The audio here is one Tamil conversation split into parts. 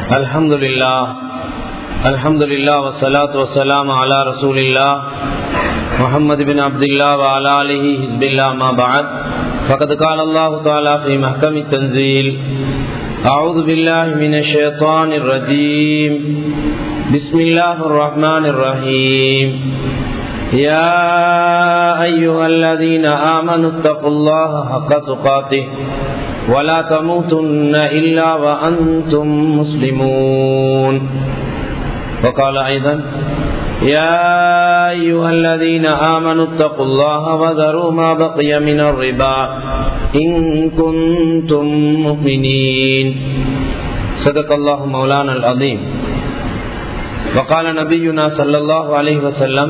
الحمد لله الحمد لله والصلاة والسلام على رسول الله محمد بن عبد الله وعلى آله حزب الله ما بعد فقد قال الله تعالى في محكم التنزيل أعوذ بالله من الشيطان الرجيم بسم الله الرحمن الرحيم يا أيها الذين آمنوا اتقوا الله حق تقاته ولا تموتن إلا وأنتم مسلمون وقال أيضا يا أيها الذين آمنوا اتقوا الله وذروا ما بقي من الربا إن كنتم مؤمنين صدق الله مولانا العظيم وقال نبينا صلى الله عليه وسلم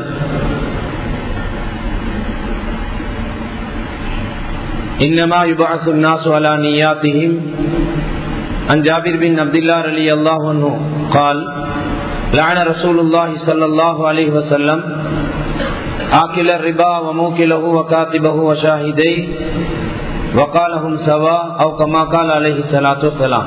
إنما يبعث الناس على نياتهم عن جابر بن عبد الله رضي الله عنه قال لعن رسول الله صلى الله عليه وسلم آكل الربا وموكله وكاتبه وشاهديه وقالهم سوا أو كما قال عليه الصلاة والسلام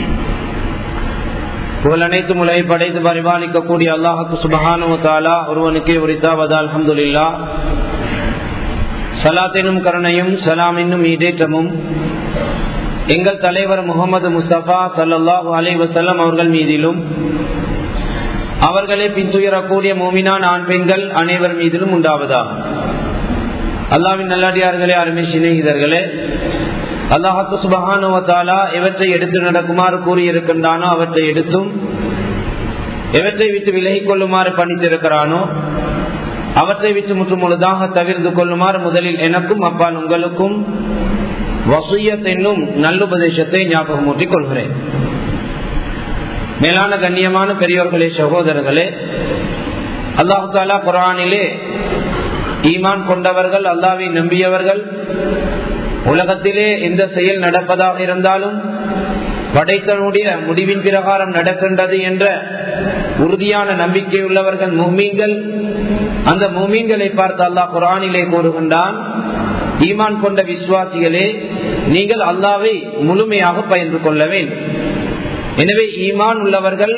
புகழ் அனைத்து முலை படைத்து பரிபாலிக்கக்கூடிய அல்லாஹுக்கு சுபஹானுவத்தாலா ஒருவனுக்கே உரித்தாவதா அலமதுல்லா சலாத்தினும் கருணையும் சலாம் என்னும் ஈடேற்றமும் எங்கள் தலைவர் முகமது முஸ்தபா சல்லாஹூ அலை வசல்லம் அவர்கள் மீதிலும் அவர்களை பின்துயரக்கூடிய மோமினான் ஆண் பெண்கள் அனைவர் மீதிலும் உண்டாவதா அல்லாவின் நல்லடியார்களே அருமை சிநேகிதர்களே அல்லாஹாக்கு சுபகானுவத்தாலா எவற்றை எடுத்து நடக்குமாறு கூறியிருக்கின்றானோ அவற்றை எடுத்தும் எவற்றை விட்டு விலகிக் கொள்ளுமாறு பணித்திருக்கிறானோ அவற்றை விட்டு முற்று முழுதாக தவிர்த்து கொள்ளுமாறு முதலில் எனக்கும் அப்பால் உங்களுக்கும் வசூயத் என்னும் நல்லுபதேசத்தை ஞாபகம் ஊட்டிக் கொள்கிறேன் மேலான கண்ணியமான பெரியோர்களே சகோதரர்களே அல்லாஹு தாலா குரானிலே ஈமான் கொண்டவர்கள் அல்லாவை நம்பியவர்கள் உலகத்திலே எந்த செயல் நடப்பதாக இருந்தாலும் படைத்தனுடைய முடிவின் பிரகாரம் நடக்கின்றது என்ற உறுதியான நம்பிக்கை உள்ளவர்கள் மும்மீன்கள் அந்த மும்மீன்களை பார்த்து அல்லாஹ் குரானிலே கூறுகின்றான் ஈமான் கொண்ட விசுவாசிகளே நீங்கள் அல்லாவை முழுமையாக பயிர்ந்து கொள்ள வேண்டும் எனவே ஈமான் உள்ளவர்கள்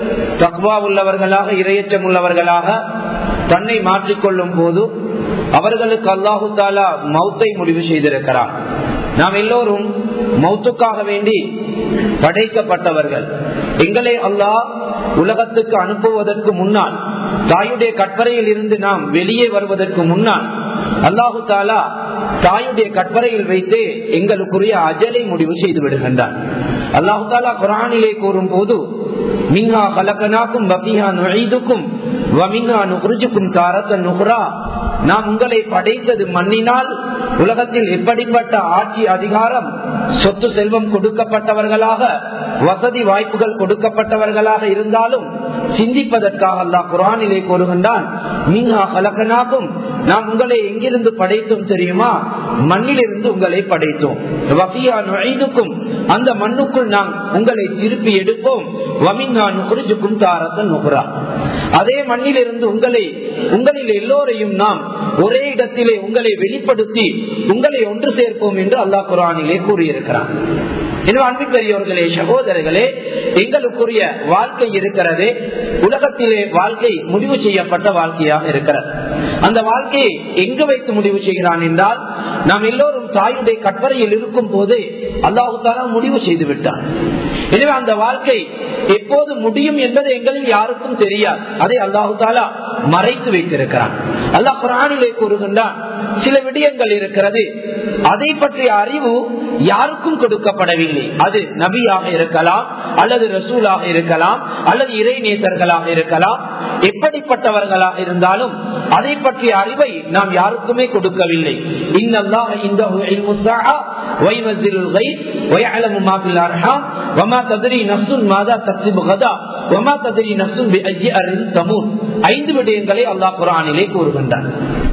தக்வா உள்ளவர்களாக இரையச்சம் உள்ளவர்களாக தன்னை மாற்றிக்கொள்ளும் போது அவர்களுக்கு அல்லாஹு தாலா மௌத்தை முடிவு செய்திருக்கிறார் நாம் எல்லோரும் மௌத்துக்காக வேண்டி படைக்கப்பட்டவர்கள் எங்களை அல்லாஹ் உலகத்துக்கு அனுப்புவதற்கு முன்னால் தாயுடைய கற்பறையில் இருந்து நாம் வெளியே வருவதற்கு முன்னால் அல்லாஹு தாலா தாயுடைய கற்பறையில் வைத்து எங்களுக்குரிய அஜலை முடிவு செய்து விடுகின்றான் அல்லாஹு தாலா குரானிலே கூறும் போது மின்ஹா கலக்கனாக்கும் பபிஹா நுழைதுக்கும் வமின்ஹா நுகுருஜுக்கும் தாரத்த நுகுரா நாம் உங்களை படைத்தது மண்ணினால் உலகத்தில் எப்படிப்பட்ட ஆட்சி அதிகாரம் சொத்து செல்வம் கொடுக்கப்பட்டவர்களாக வசதி வாய்ப்புகள் கொடுக்கப்பட்டவர்களாக இருந்தாலும் சிந்திப்பதற்காக அல்லாஹ் குரானிலே கூறுகின்றான் மின்ஹா கலக்கனாக்கும் நாம் உங்களை எங்கிருந்து படைத்தோம் தெரியுமா மண்ணிலிருந்து உங்களை படைத்தோம் வசியா நுழைதுக்கும் அந்த மண்ணுக்குள் நாம் உங்களை திருப்பி எடுப்போம் வமின்ஹான் குறிச்சுக்கும் தாரத்தன் நுகுரா அதே மண்ணிலிருந்து உங்களை உங்களில் எல்லோரையும் நாம் ஒரே இடத்திலே உங்களை வெளிப்படுத்தி உங்களை ஒன்று சேர்ப்போம் என்று அல்லாஹ் குரானிலே கூறியிருக்கிறான் எனவே அன்பு பெரியவர்களே சகோதரர்களே எங்களுக்குரிய வாழ்க்கை இருக்கிறது உலகத்திலே வாழ்க்கை முடிவு செய்யப்பட்ட வாழ்க்கையாக இருக்கிறது அந்த வாழ்க்கையை எங்கு வைத்து முடிவு செய்கிறான் என்றால் நாம் எல்லோரும் தாயுடைய கற்பறையில் இருக்கும் போது அல்லாஹு தாலா முடிவு செய்து விட்டான் எனவே அந்த வாழ்க்கை எப்போது முடியும் என்பது எங்களில் யாருக்கும் தெரியாது அதை அல்லாஹு தாலா மறைத்து வைத்திருக்கிறான் அல்லாஹ் குரானிலே கூறுகின்றான் சில விடயங்கள் இருக்கிறது அதை பற்றிய அறிவு யாருக்கும் கொடுக்கப்படவில்லை அது நபியாக இருக்கலாம் அல்லது ரசூலாக இருக்கலாம் அல்லது இறை நேசர்களாக இருக்கலாம் எப்படிப்பட்டவர்களாக இருந்தாலும் அதை பற்றிய அறிவை நாம் யாருக்குமே கொடுக்கவில்லை இன்னல்லாஹ இந்தஹு இல்மு ஸாஅ وينزل الغيث ويعلم ما في الارحام وما تدري نفس ماذا تكسب غدا وما تدري نفس باي ارض تموت ஐந்து விடயங்களை அல்லாஹ் குர்ஆனிலே கூறுகின்றான்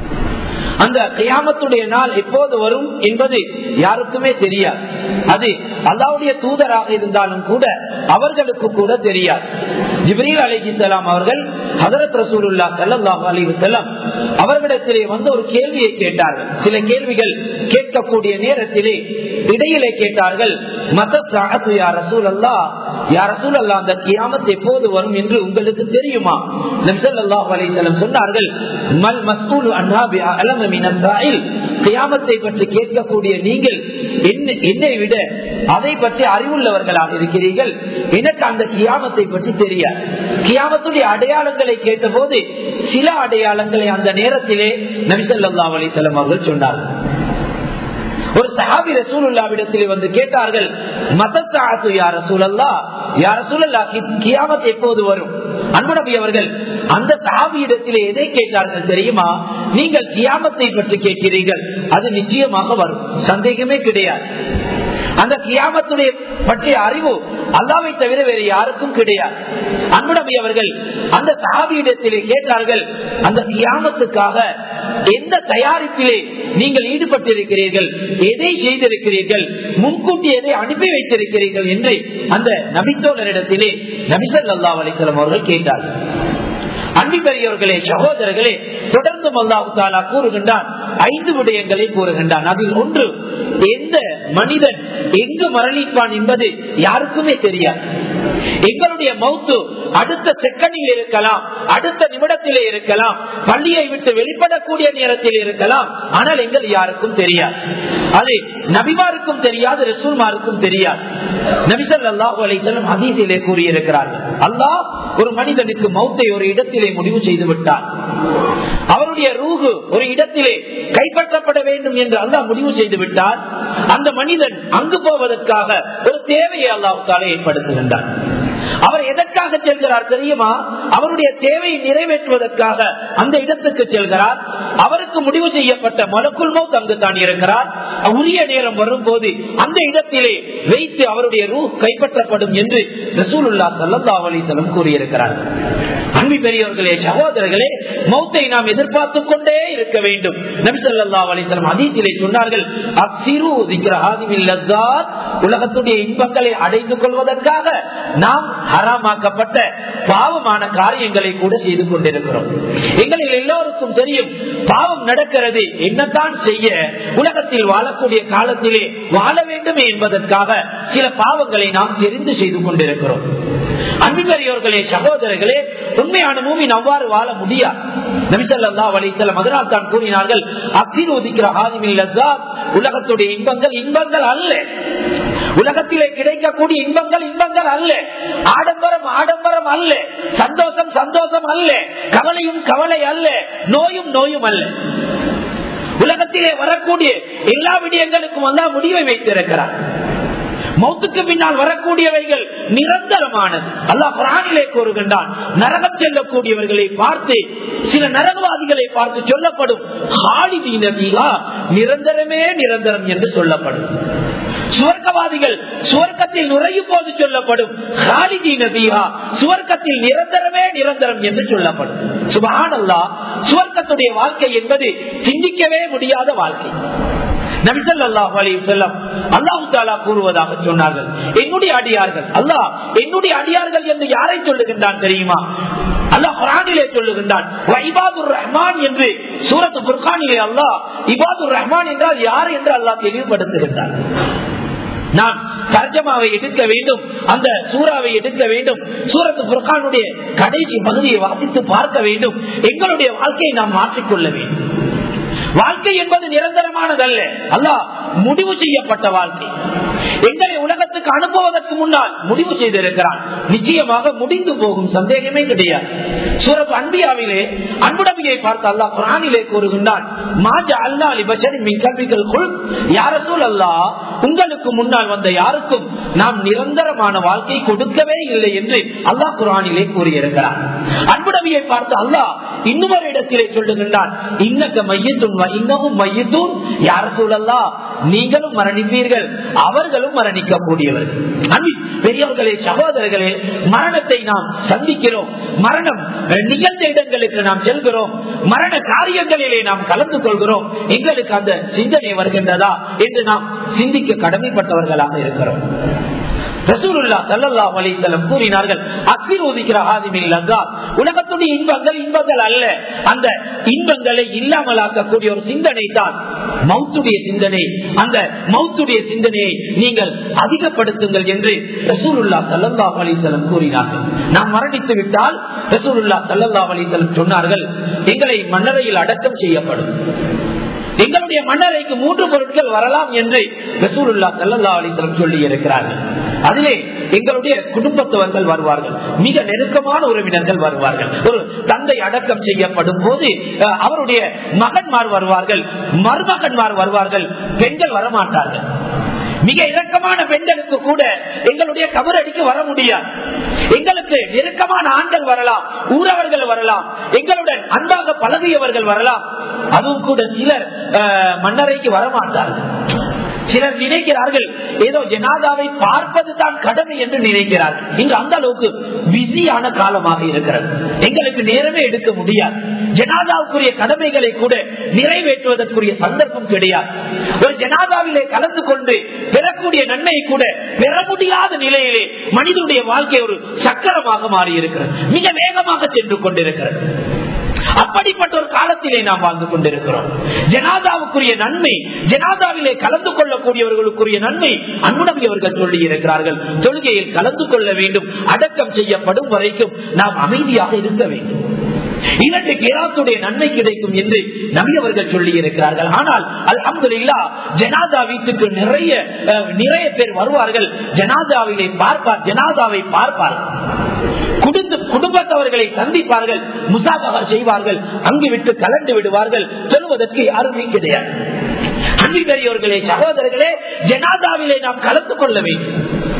அந்த கியாமத்துடைய நாள் எப்போது வரும் என்பது யாருக்குமே தெரியாது அது அல்லாவுடைய தூதராக இருந்தாலும் கூட அவர்களுக்கு கூட தெரியாது ஜிப்ரீல் அலிஹிசலாம் அவர்கள் ஹதரத் ரசூலுல்லா சல்லாஹூ அலிவசல்லாம் அவர்களிடத்திலே வந்து ஒரு கேள்வியை கேட்டார்கள் சில கேள்விகள் கேட்கக்கூடிய நேரத்திலே இடையிலே கேட்டார்கள் மத ரசூல் அல்லா யார சூழல்லா அந்த கியாமத் எப்போது வரும் என்று உங்களுக்கு தெரியுமா நம்சல்லாஹ் அலிசல்லம் சொன்னார்கள் மல் மஸ்தூல் அன்ஹாபி அலமினால் கியாமத்தை பற்றி கேட்கக்கூடிய நீங்கள் என்னை விட அதை பற்றி அறிவுள்ளவர்களாக இருக்கிறீர்கள் எனக்கு அந்த கியாமத்தை பற்றி தெரியாது கியாமத்துடைய அடையாளங்களை கேட்டபோது சில அடையாளங்களை அந்த நேரத்திலே நபிசல்லா அலிசல்லம் அவர்கள் சொன்னார்கள் ஒரு சஹாபி ரசூலுல்லாவிடத்தில் வந்து கேட்டார்கள் மதத்தாத்து யார் ரசூலல்லா யார் ரசூலல்லா கியாமத் எப்போது வரும் அன்புநபி அவர்கள் அந்த சஹாபியிடத்திலே எதை கேட்டார்கள் தெரியுமா நீங்கள் கியாமத்தை பற்றி கேட்கிறீர்கள் அது நிச்சயமாக வரும் சந்தேகமே கிடையாது அந்த கியாமத்துடைய பற்றிய அறிவு அல்லாவை தவிர வேறு யாருக்கும் கிடையாது அன்புடமை அவர்கள் அந்த சஹாபியிடத்திலே கேட்டார்கள் அந்த கியாமத்துக்காக எந்த தயாரிப்பிலே நீங்கள் ஈடுபட்டிருக்கிறீர்கள் எதை செய்திருக்கிறீர்கள் முன்கூட்டி எதை அனுப்பி வைத்திருக்கிறீர்கள் என்று அந்த நபித்தோழரிடத்திலே நபிசல் அல்லா அலிசலம் அவர்கள் கேட்டார்கள் அன்பி பெரியவர்களே சகோதரர்களே தொடர்ந்து அல்லாஹு தாலா கூறுகின்றான் ஐந்து விடயங்களை கூறுகின்றான் அதில் ஒன்று எந்த மனிதன் எங்கு மரணிப்பான் என்பது யாருக்குமே தெரியாது எங்களுடைய மௌத்து அடுத்த செகண்டில் இருக்கலாம் அடுத்த நிமிடத்திலே இருக்கலாம் பள்ளியை விட்டு வெளிப்படக்கூடிய நேரத்தில் இருக்கலாம் ஆனால் எங்கள் யாருக்கும் தெரியாது அது நபிமாருக்கும் தெரியாது ரசூல்மாருக்கும் தெரியாது நபிசல் அல்லாஹு அலைசல்லம் ஹதீஸிலே கூறியிருக்கிறார்கள் அல்லாஹ் ஒரு மனிதனுக்கு மௌத்தை ஒரு இடத்திலே முடிவு செய்து விட்டார் அவருடைய ரூகு ஒரு இடத்திலே கைப்பற்றப்பட வேண்டும் என்று அல்லாஹ் முடிவு செய்து விட்டார் அந்த மனிதன் அங்கு போவதற்காக ஒரு தேவையை அல்லாஹால ஏற்படுத்துகின்றார் அவர் எதற்காக செல்கிறார் தெரியுமா அவருடைய தேவையை நிறைவேற்றுவதற்காக அந்த இடத்துக்கு செல்கிறார் அவருக்கு முடிவு செய்யப்பட்ட மலக்குள் மௌத் அங்கு தான் இருக்கிறார் உரிய நேரம் வரும்போது அந்த இடத்திலே வைத்து அவருடைய ரூ கைப்பற்றப்படும் என்று ரசூலுல்லா சல்லா அலிசலம் கூறியிருக்கிறார் அன்பி பெரியவர்களே சகோதரர்களே மௌத்தை நாம் எதிர்பார்த்துக் கொண்டே இருக்க வேண்டும் நபிசல்லா அலிசலம் அதீத்திலே சொன்னார்கள் அச்சிறு உலகத்துடைய இன்பங்களை அடைந்து கொள்வதற்காக நாம் ஹராமாக்கப்பட்ட பாவமான காரியங்களை கூட செய்து கொண்டிருக்கிறோம் எங்களில் எல்லோருக்கும் தெரியும் பாவம் நடக்கிறது என்னத்தான் செய்ய உலகத்தில் வாழக்கூடிய காலத்திலே வாழ வேண்டுமே என்பதற்காக சில பாவங்களை நாம் தெரிந்து செய்து கொண்டிருக்கிறோம் அன்புகரியோர்களே சகோதரர்களே உண்மையான மூமின் அவ்வாறு வாழ முடியாது நபிசல்லா வலிசல்லம் அதனால் தான் கூறினார்கள் அத்திர் ஒதுக்கிற ஆதிமில் உலகத்துடைய இன்பங்கள் இன்பங்கள் அல்ல உலகத்திலே கிடைக்கக்கூடிய இன்பங்கள் இன்பங்கள் அல்ல ஆடம்பரம் ஆடம்பரம் அல்ல சந்தோஷம் சந்தோஷம் அல்ல கவலையும் கவலை அல்ல நோயும் நோயும் அல்ல உலகத்திலே வரக்கூடிய எல்லா விடயங்களுக்கும் வந்தா முடிவை வைத்திருக்கிறார் மௌத்துக்கு பின்னால் வரக்கூடியவைகள் நிரந்தரமானது அல்லாஹ் குரானிலே கூறுகின்றான் நரகம் செல்லக்கூடியவர்களை பார்த்து சில நரகவாதிகளை பார்த்து சொல்லப்படும் ஹாலிதீனா நிரந்தரமே நிரந்தரம் என்று சொல்லப்படும் சுவர்க்கவாதிகள் சுவர்க்கத்தில் நுழையும் போது சொல்லப்படும் சுவர்க்கத்தில் நிரந்தரமே நிரந்தரம் என்று சொல்லப்படும் சுபஹானல்லா சுவர்க்கத்துடைய வாழ்க்கை என்பது சிந்திக்கவே முடியாத வாழ்க்கை நபிசல்லாஹு அலி செல்லம் அல்லாஹு தாலா கூறுவதாக சொன்னார்கள் என்னுடைய அடியார்கள் அல்லாஹ் என்னுடைய அடியார்கள் என்று யாரை சொல்லுகின்றான் தெரியுமா அல்லாஹ் குரானிலே சொல்லுகின்றான் இபாதுர் ரஹ்மான் என்று சூரத்து புர்கானிலே அல்லாஹ் இபாதுர் ரஹ்மான் என்றால் யார் என்று அல்லாஹ் தெளிவுபடுத்துகின்றார் நாம் தர்ஜமாவை எடுக்க வேண்டும் அந்த சூறாவை எடுக்க வேண்டும் சூரத்து புர்கானுடைய கடைசி பகுதியை வாசித்து பார்க்க வேண்டும் எங்களுடைய வாழ்க்கையை நாம் மாற்றிக்கொள்ள வேண்டும் வாழ்க்கை என்பது நிரந்தரமானதல்ல அல்ல முடிவு செய்யப்பட்ட வாழ்க்கை எங்களை உலகத்துக்கு அனுப்புவதற்கு முன்னால் முடிவு செய்திருக்கிறான் நிச்சயமாக முடிந்து போகும் சந்தேகமே கிடையாது சூரத் அன்பியாவிலே அன்புடமையை பார்த்து அல்லா குரானிலே கூறுகின்றான் மாஜா அல்லா அலிபச்சரி மின் கல்விகள் குள் யார சூழ் அல்லா உங்களுக்கு முன்னால் வந்த யாருக்கும் நாம் நிரந்தரமான வாழ்க்கை கொடுக்கவே இல்லை என்று அல்லாஹ் குரானிலே கூறியிருக்கிறார் அன்புடமையை பார்த்து அல்லாஹ் இன்னொரு இடத்திலே சொல்லுகின்றான் இன்னக்க மையத்தும் இன்னமும் மையத்தும் யார சூழல்லா நீங்களும் மரணிப்பீர்கள் அவர்களும் மரணிக்கக்கூடியவர்கள் பெரியவர்களே சகோதரர்களே மரணத்தை நாம் சந்திக்கிறோம் மரணம் நிகழ்ந்த இடங்களுக்கு நாம் செல்கிறோம் மரண காரியங்களிலே நாம் கலந்து கொள்கிறோம் எங்களுக்கு அந்த சிந்தனை வருகின்றதா என்று நாம் சிந்திக்க கடமைப்பட்டவர்களாக இருக்கிறோம் ரசூலுல்லா ஸல்லல்லாஹு அலைஹி வஸல்லம் கூறினார்கள் அக்பிர் உதிக்கிற ஆதிமில் லzzat உலகத்துடைய இன்பங்கள் இன்பங்கள் அல்ல அந்த இன்பங்களை இல்லாமலாக்கக்கூடிய ஒரு சிந்தனை தான் மௌத்துடைய சிந்தனை அந்த மௌத்துடைய சிந்தனையை நீங்கள் அதிகப்படுத்துங்கள் என்று ரசூலுல்லா ஸல்லல்லாஹு அலைஹி வஸல்லம் கூறினார்கள் நாம் மரணித்து விட்டால் ரசூலுல்லா ஸல்லல்லாஹு அலைஹி வஸல்லம் சொன்னார்கள் எங்களை மன்னரையில் அடக்கம் செய்யப்படும் எங்களுடைய மன்னரைக்கு மூன்று பொருட்கள் வரலாம் என்று ரசூலுல்லா சல்லா அலிஸ்லம் சொல்லி இருக்கிறார்கள் அதிலே எங்களுடைய குடும்பத்தவர்கள் வருவார்கள் மிக நெருக்கமான உறவினர்கள் வருவார்கள் ஒரு தந்தை அடக்கம் செய்யப்படும் போது அஹ், அவருடைய மகன்மார் வருவார்கள் மருமகன்மார் வருவார்கள் பெண்கள் வரமாட்டார்கள் மிக இறக்கமான பெண்களுக்கு கூட எங்களுடைய கபரடிக்கு வர முடியாது எங்களுக்கு நெருக்கமான ஆண்கள் வரலாம் ஊரவர்கள் வரலாம் எங்களுடன் அன்பாக பழகியவர்கள் வரலாம் அதுவும் கூட சிலர் அஹ், மன்னரைக்கு வரமாட்டார்கள் சிலர் நினைக்கிறார்கள் ஏதோ ஜனாதாவை பார்ப்பது தான் கடமை என்று நினைக்கிறார்கள் இங்கு அந்த அளவுக்கு பிஸியான காலமாக இருக்கிறது எங்களுக்கு நேரமே எடுக்க முடியாது ஜனாதாவுக்குரிய கடமைகளை கூட நிறைவேற்றுவதற்குரிய சந்தர்ப்பம் கிடையாது ஒரு ஜனாதாவிலே கலந்து கொண்டு பெறக்கூடிய நன்மை கூட பெற முடியாத நிலையிலே மனிதனுடைய வாழ்க்கை ஒரு சக்கரமாக மாறி இருக்கிறது மிக வேகமாக சென்று கொண்டிருக்கிறது அப்படிப்பட்ட ஒரு காலத்திலே நாம் வாழ்ந்து கொண்டிருக்கிறோம் ஜனாதாவுக்குரிய நன்மை ஜனாதாவிலே கலந்து கொள்ளக்கூடியவர்களுக்குரிய நன்மை அன்புடமை அவர்கள் சொல்லி இருக்கிறார்கள் தொழுகையில் கலந்து கொள்ள வேண்டும் அடக்கம் செய்யப்படும் வரைக்கும் நாம் அமைதியாக இருக்க வேண்டும் இரண்டு கிராத்துடைய நன்மை கிடைக்கும் என்று நபி அவர்கள் சொல்லி இருக்கிறார்கள் ஆனால் அல்ஹம்துலில்லா ஜனாதா வீட்டுக்கு நிறைய அஹ், நிறைய பேர் வருவார்கள் ஜனாதாவிலே பார்ப்பார் ஜனாதாவை பார்ப்பார்கள் குடும்ப குடும்பத்தவர்களை சந்திப்பார்கள் முசாபகா செய்வார்கள் அங்கு விட்டு கலந்து விடுவார்கள் சொல்வதற்கு யாருமே கிடையாது அன்பு பெரியவர்களே சகோதரர்களே ஜனாதாவிலே நாம் கலந்து கொள்ள வேண்டும்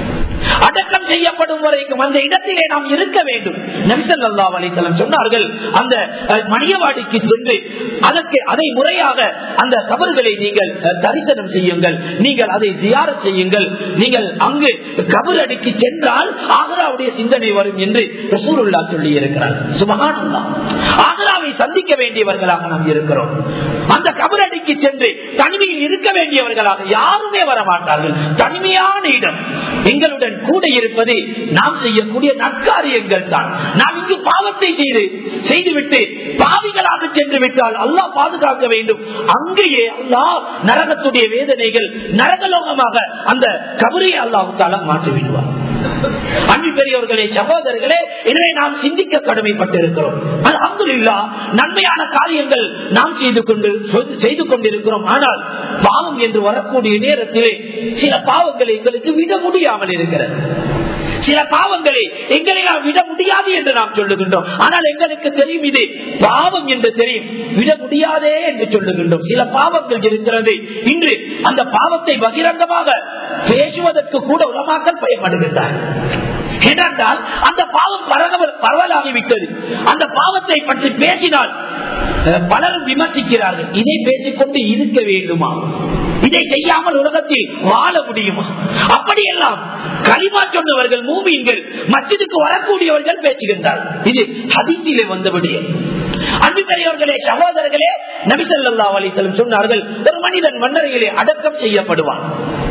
அடக்கம் செய்யப்படும் வரைக்கும் அந்த இடத்திலே நாம் இருக்க வேண்டும் நபிசல்லா அலிசலம் சொன்னார்கள் அந்த அஹ், மணியவாடிக்கு சென்று அதற்கு அதை முறையாக அந்த கபர்களை நீங்கள் அஹ், தரிசனம் செய்யுங்கள் நீங்கள் அதை தியார செய்யுங்கள் நீங்கள் அங்கு கபர் அடிக்கு சென்றால் ஆக்ராவுடைய சிந்தனை வரும் என்று ரசூலுல்லா சொல்லி இருக்கிறார் சுபகானந்தா ஆக்ராவை சந்திக்க வேண்டியவர்களாக நாம் இருக்கிறோம் அந்த கபரடிக்கு சென்று தனிமையில் இருக்க வேண்டியவர்களாக யாருமே வர மாட்டார்கள் தனிமையான இடம் எங்களுடன் கூட இருப்பது நாம் செய்யக்கூடிய நற்காரியங்கள் தான் நாம் இங்கு பாவத்தை செய்து செய்துவிட்டு பாவிகளாக சென்று விட்டால் அல்லாஹ் பாதுகாக்க வேண்டும் அங்கேயே அல்லாஹ் நரகத்துடைய வேதனைகள் நரகலோகமாக அந்த கபரை அல்லாஹால மாற்றி விடுவார் அன்பு பெரியவர்களே சகோதரர்களே எனவே நாம் சிந்திக்க கடமைப்பட்டிருக்கிறோம் அல்ஹம்துலில்லா நன்மையான காரியங்கள் நாம் செய்து கொண்டு செய்து கொண்டிருக்கிறோம் ஆனால் பாவம் என்று வரக்கூடிய நேரத்திலே சில பாவங்களை எங்களுக்கு விட முடியாமல் இருக்கிறது சில பாவங்களை எங்களை நாம் விட முடியாது என்று நாம் சொல்லுகின்றோம் ஆனால் எங்களுக்கு தெரியும் இது பாவம் என்று தெரியும் விட முடியாதே என்று சொல்லுகின்றோம் சில பாவங்கள் இருக்கிறது இன்று அந்த பாவத்தை பகிரங்கமாக பேசுவதற்கு கூட உலமாக்கள் பயப்படுகின்றார் ஏனென்றால் அந்த பாவம் பரவ- பரவலாகிவிட்டது அந்த பாவத்தை பற்றி பேசினால் அஹ், பலரும் விமர்சிக்கிறார்கள் இதை பேசிக்கொண்டு இருக்க வேண்டுமா இதை செய்யாமல் உலகத்தில் வாழ முடியுமா அப்படியெல்லாம் களிமா சொன்னவர்கள் மூமீன்கள் மச்சிதுக்கு வரக்கூடியவர்கள் பேசுகின்றார்கள் இது ஹதீஸிலே வந்தபடி அன்பு பெரியவர்களே சகோதரர்களே நபிசல்லா அலிசல்லம் சொன்னார்கள் ஒரு மனிதன் மன்னரையிலே அடக்கம் செய்யப்படுவான்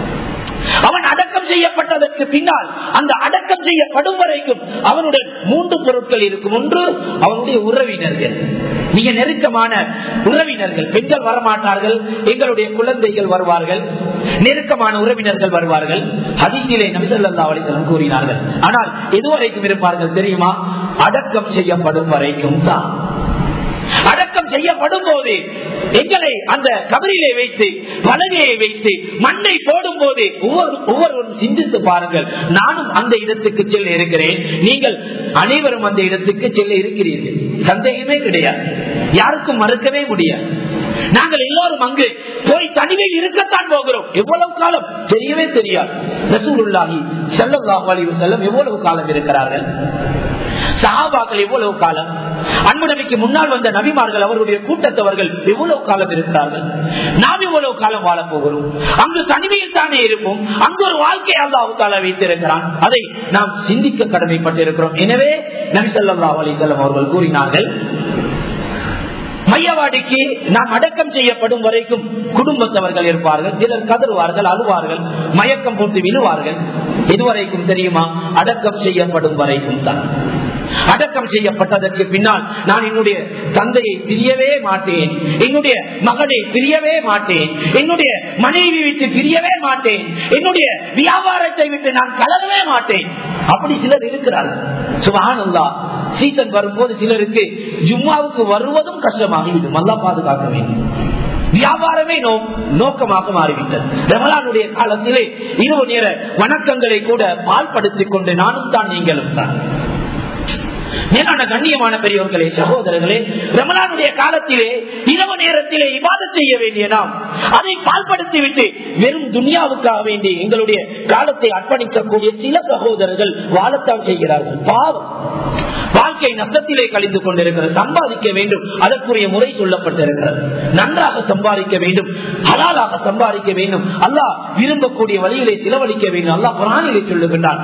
அவன் அடக்கம் செய்யப்பட்டதற்கு பின்னால் அந்த அடக்கம் செய்யப்படும் வரைக்கும் அவனுடன் மூன்று பொருட்கள் இருக்கும் ஒன்று அவனுடைய உறவினர்கள் மிக நெருக்கமான உறவினர்கள் பெண்கள் வரமாட்டார்கள் எங்களுடைய குழந்தைகள் வருவார்கள் நெருக்கமான உறவினர்கள் வருவார்கள் ஹதீஸிலே நபிசல்லா அலிசலம் கூறினார்கள் ஆனால் எதுவரைக்கும் இருப்பார்கள் தெரியுமா அடக்கம் செய்யப்படும் வரைக்கும் தான் அடக்கம் செய்யப்படும் போது எங்களை அந்த கபரிலே வைத்து பலகையை வைத்து மண்ணை போடும் போது ஒவ்வொரு ஒவ்வொருவரும் சிந்தித்து பாருங்கள் நானும் அந்த இடத்துக்கு செல்ல இருக்கிறேன் நீங்கள் அனைவரும் அந்த இடத்துக்கு செல்ல இருக்கிறீர்கள் சந்தேகமே கிடையாது யாருக்கும் மறுக்கவே முடியாது நாங்கள் எல்லோரும் அங்கு போய் தனிமையில் இருக்கத்தான் போகிறோம் எவ்வளவு காலம் தெரியவே தெரியாது ரசூலுல்லாஹி ஸல்லல்லாஹு அலைஹி வஸல்லம் எவ்வளவு காலம் இருக்கிறார்கள் சஹாபாக்கள் எவ்வளவு காலம் அன்புடமைக்கு முன்னால் வந்த நபிமார்கள் அவருடைய கூட்டத்தவர்கள் எவ்வளவு காலம் இருக்கிறார்கள் நாம் எவ்வளவு காலம் வாழப் போகிறோம் அங்கு தனிமையில் தானே இருப்போம் அங்கு ஒரு வாழ்க்கை அல்லாவுக்கால வைத்திருக்கிறான் அதை நாம் சிந்திக்க கடமைப்பட்டிருக்கிறோம் எனவே நபி ஸல்லல்லாஹு அலைஹி வஸல்லம் அவர்கள் கூறினார்கள் மையவாடிக்கு நாம் அடக்கம் செய்யப்படும் வரைக்கும் குடும்பத்தவர்கள் இருப்பார்கள் சிலர் கதறுவார்கள் அழுவார்கள் மயக்கம் போட்டு விழுவார்கள் இதுவரைக்கும் தெரியுமா அடக்கம் செய்யப்படும் வரைக்கும் தான் அடக்கம் செய்யப்பட்டதற்கு பின்னால் நான் என்னுடைய தந்தையை பிரியவே மாட்டேன் என்னுடைய மகனை பிரியவே மாட்டேன் என்னுடைய மனைவி விட்டு பிரியவே மாட்டேன் என்னுடைய வியாபாரத்தை விட்டு நான் கலரவே மாட்டேன் அப்படி சிலர் இருக்கிறார்கள் சுபானந்தா சீசன் வரும்போது சிலருக்கு ஜும்மாவுக்கு வருவதும் கஷ்டமாகிவிடும் நல்லா பாதுகாக்க வேண்டும் வியாபாரமே நோக்கமாக மாறிவிட்டது ரமலானுடைய காலத்திலே இரவு நேர வணக்கங்களை கூட பால்படுத்திக் கொண்டு நானும் தான் நீங்களும் தான் மேலான கண்ணியமான பெரியவர்களே சகோதரர்களே ரமலானுடைய காலத்திலே இரவு நேரத்திலே இவாதம் செய்ய வேண்டிய நாம் அதை பால்படுத்தி விட்டு வெறும் துனியாவுக்காக வேண்டி எங்களுடைய காலத்தை அர்ப்பணிக்கக்கூடிய சில சகோதரர்கள் வாழத்தான் செய்கிறார்கள் பாவம் வாழ்க்கை நஷ்டத்திலே கழிந்து கொண்டிருக்கிறது சம்பாதிக்க வேண்டும் அதற்குரிய முறை சொல்லப்பட்டிருக்கிறது நன்றாக சம்பாதிக்க வேண்டும் ஹலாலாக சம்பாதிக்க வேண்டும் அல்லாஹ் விரும்பக்கூடிய வழியிலே செலவழிக்க வேண்டும் அல்லாஹ் புராணிலே சொல்லுகின்றான்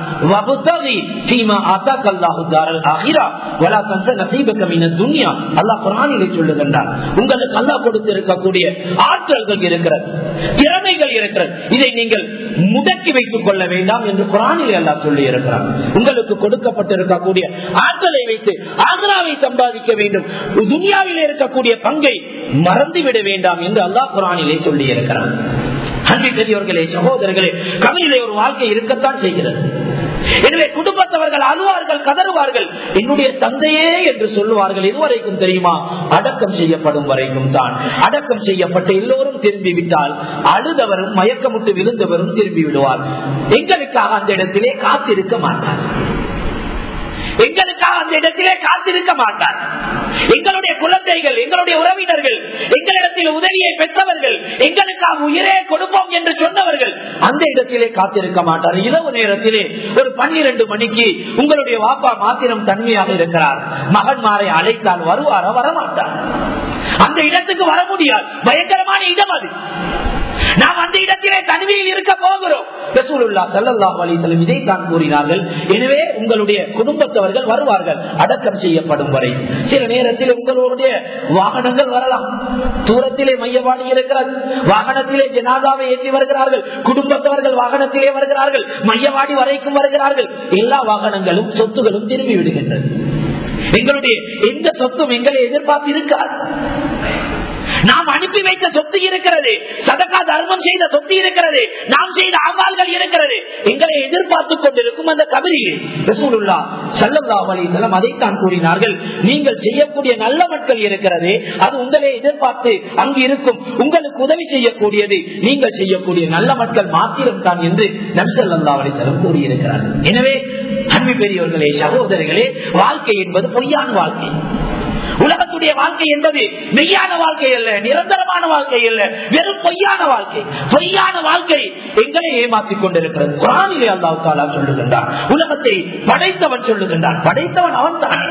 உங்களுக்கு அல்லாஹ் கொடுத்திருக்கக்கூடிய ஆற்றல்கள் இருக்கிறது திறமைகள் இருக்கிறது இதை நீங்கள் முடக்கி வைத்துக் கொள்ள வேண்டாம் என்று குரானிலே அல்லாஹ் சொல்லி இருக்கிறார் உங்களுக்கு கொடுக்கப்பட்டிருக்கக்கூடிய ஆற்றலை வைத்து ஆக்ராவை சம்பாதிக்க வேண்டும் துனியாவில் இருக்கக்கூடிய பங்கை மறந்துவிட வேண்டாம் என்று அல்லாஹ் குரானிலே சொல்லி இருக்கிறார் அன்பு பெரியவர்களே சகோதரர்களே கவியிலே ஒரு வாழ்க்கை இருக்கத்தான் செய்கிறது எனவே குடும்பத்தவர்கள் அழுவார்கள் கதறுவார்கள் என்னுடைய தந்தையே என்று சொல்லுவார்கள் இதுவரைக்கும் தெரியுமா அடக்கம் செய்யப்படும் வரைக்கும் தான் அடக்கம் செய்யப்பட்ட எல்லோரும் திரும்பி விட்டால் அழுதவரும் மயக்கமுட்டு விழுந்தவரும் திரும்பி விடுவார் எங்களுக்காக அந்த இடத்திலே காத்திருக்க மாட்டார் எங்களுக்காக அந்த இடத்திலே காத்திருக்க மாட்டார் எங்களுடைய குழந்தைகள் எங்களுடைய உறவினர்கள் எங்களிடத்தில் உதவியை பெற்றவர்கள் எங்களுக்காக உயிரே கொடுப்போம் என்று சொன்னவர்கள் அந்த இடத்திலே காத்திருக்க மாட்டார் இரவு நேரத்திலே ஒரு பன்னிரண்டு மணிக்கு உங்களுடைய வாப்பா மாத்திரம் தன்மையாக இருக்கிறார் மகன்மாரை அழைத்தால் வருவாரா வரமாட்டார் அந்த இடத்துக்கு வர முடியாது பயங்கரமான இடம் அது நாம் அந்த இடத்திலே தனிமையில் இருக்க போகிறோம் இதைத்தான் கூறினார்கள் எனவே உங்களுடைய குடும்பத்தவர்கள் வருவார்கள் அடக்கம் செய்யப்படும் வரை சில நேரத்தில் உங்களுடைய வாகனங்கள் வரலாம் தூரத்திலே மையவாடி இருக்கிறது வாகனத்திலே ஜனாதாவை ஏற்றி வருகிறார்கள் குடும்பத்தவர்கள் வாகனத்திலே வருகிறார்கள் மையவாடி வரைக்கும் வருகிறார்கள் எல்லா வாகனங்களும் சொத்துகளும் திரும்பி விடுகின்றது எங்களுடைய எந்த சொத்தும் எங்களை எதிர்பார்த்து இருக்காது நாம் அனுப்பி வைத்த சொத்து இருக்கிறது சதக்கா தர்மம் செய்த சொத்து இருக்கிறது நாம் செய்த அவால்கள் இருக்கிறது எங்களை எதிர்பார்த்து கொண்டிருக்கும் அந்த கபரிலே ரசூலுல்லா சல்லல்லா அலிசலம் அதைத்தான் கூறினார்கள் நீங்கள் செய்யக்கூடிய நல்ல மக்கள் இருக்கிறது அது உங்களை எதிர்பார்த்து அங்கு இருக்கும் உங்களுக்கு உதவி செய்யக்கூடியது நீங்கள் செய்யக்கூடிய நல்ல மக்கள் மாத்திரம் தான் என்று நம்சல்லா அலிசலம் கூறியிருக்கிறார்கள் எனவே அன்பு பெரியவர்களே சகோதரர்களே வாழ்க்கை என்பது பொய்யான வாழ்க்கை உலகத்துடைய வாழ்க்கை என்பது மெய்யான வாழ்க்கை அல்ல நிரந்தரமான வாழ்க்கை அல்ல வெறும் பொய்யான வாழ்க்கை பொய்யான வாழ்க்கை எங்களை ஏமாற்றிக் கொண்டிருக்கிறது குரானிலே அல்லாஹ் தாலா சொல்லுகின்றான் உலகத்தை படைத்தவன் சொல்லுகின்றான் படைத்தவன் அவன் தான்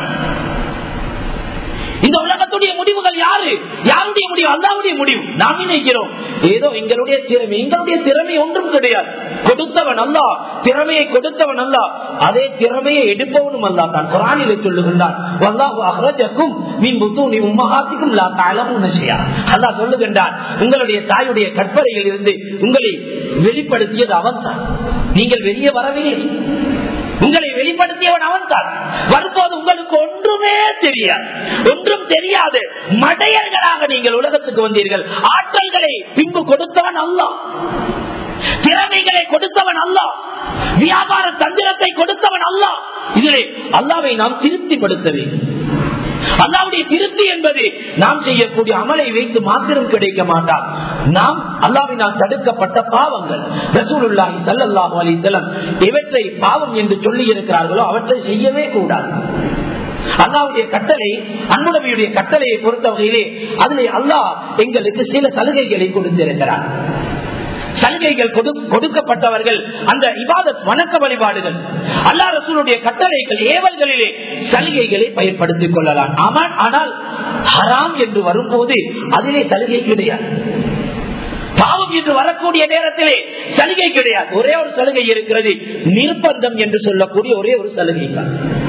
இந்த உலகத்துடைய முடிவுகள் யாரு யாருடைய முடிவு அல்லாவுடைய முடிவு நாம் நினைக்கிறோம் ஏதோ எங்களுடைய திறமை எங்களுடைய திறமை ஒன்றும் கிடையாது கொடுத்தவன் அல்லா திறமையை கொடுத்தவன் அல்லா அதே திறமையை எடுப்பவனும் அல்லா தான் குரானிலே சொல்லுகின்றான் வல்லாஹு அஹ்ரஜக்கும் மின் புத்தூனி உம்மஹாத்திக்கும் லா தஅலமுன ஷைஆ அல்லாஹ் சொல்லுகின்றான் உங்களுடைய தாயுடைய கற்பனையில் இருந்து உங்களை வெளிப்படுத்தியது அவன் தான் நீங்கள் வெளியே வரவில்லை உங்களை வெளிப்படுத்தியவன் அவன் தான் வரும்போது உங்களுக்கு ஒன்றுமே தெரியாது ஒன்றும் தெரியாது மடையர்களாக நீங்கள் உலகத்துக்கு வந்தீர்கள் ஆற்றல்களை பின்பு கொடுத்தவன் அல்ல திறமைகளை கொடுத்தவன் அல்ல வியாபார தந்திரத்தை கொடுத்தவன் அல்ல இதிலே அல்லாவை நாம் திருப்திப்படுத்த வேண்டும் அல்லாவுடைய திருப்தி என்பது நாம் செய்யக்கூடிய அமலை வைத்து மாத்திரம் கிடைக்க மாட்டார் நாம் அல்லாவினால் தடுக்கப்பட்ட பாவங்கள் ரசூலுல்லாஹி ஸல்லல்லாஹு அலைஹி வஸல்லம் இவற்றை பாவம் என்று சொல்லி இருக்கிறார்களோ அவற்றை செய்யவே கூடாது அல்லாவுடைய கட்டளை அன்புடமையுடைய கட்டளையை பொறுத்த வகையிலே அதிலே அல்லாஹ் எங்களுக்கு சில சலுகைகளை கொடுத்திருக்கிறார் சலுகைகள் கொடுக்கப்பட்டவர்கள் அந்த இபாதத் வணக்க வழிபாடுகள் அல்லா ரசூலுடைய கட்டளைகள் ஏவல்களிலே சலுகைகளை பயன்படுத்திக் கொள்ளலாம் ஆமாம் ஆனால் ஹராம் என்று வரும்போது அதிலே சலுகை கிடையாது பாவம் என்று வரக்கூடிய நேரத்திலே சலுகை கிடையாது ஒரே ஒரு சலுகை இருக்கிறது நிர்பந்தம் என்று சொல்லக்கூடிய ஒரே ஒரு சலுகை தான்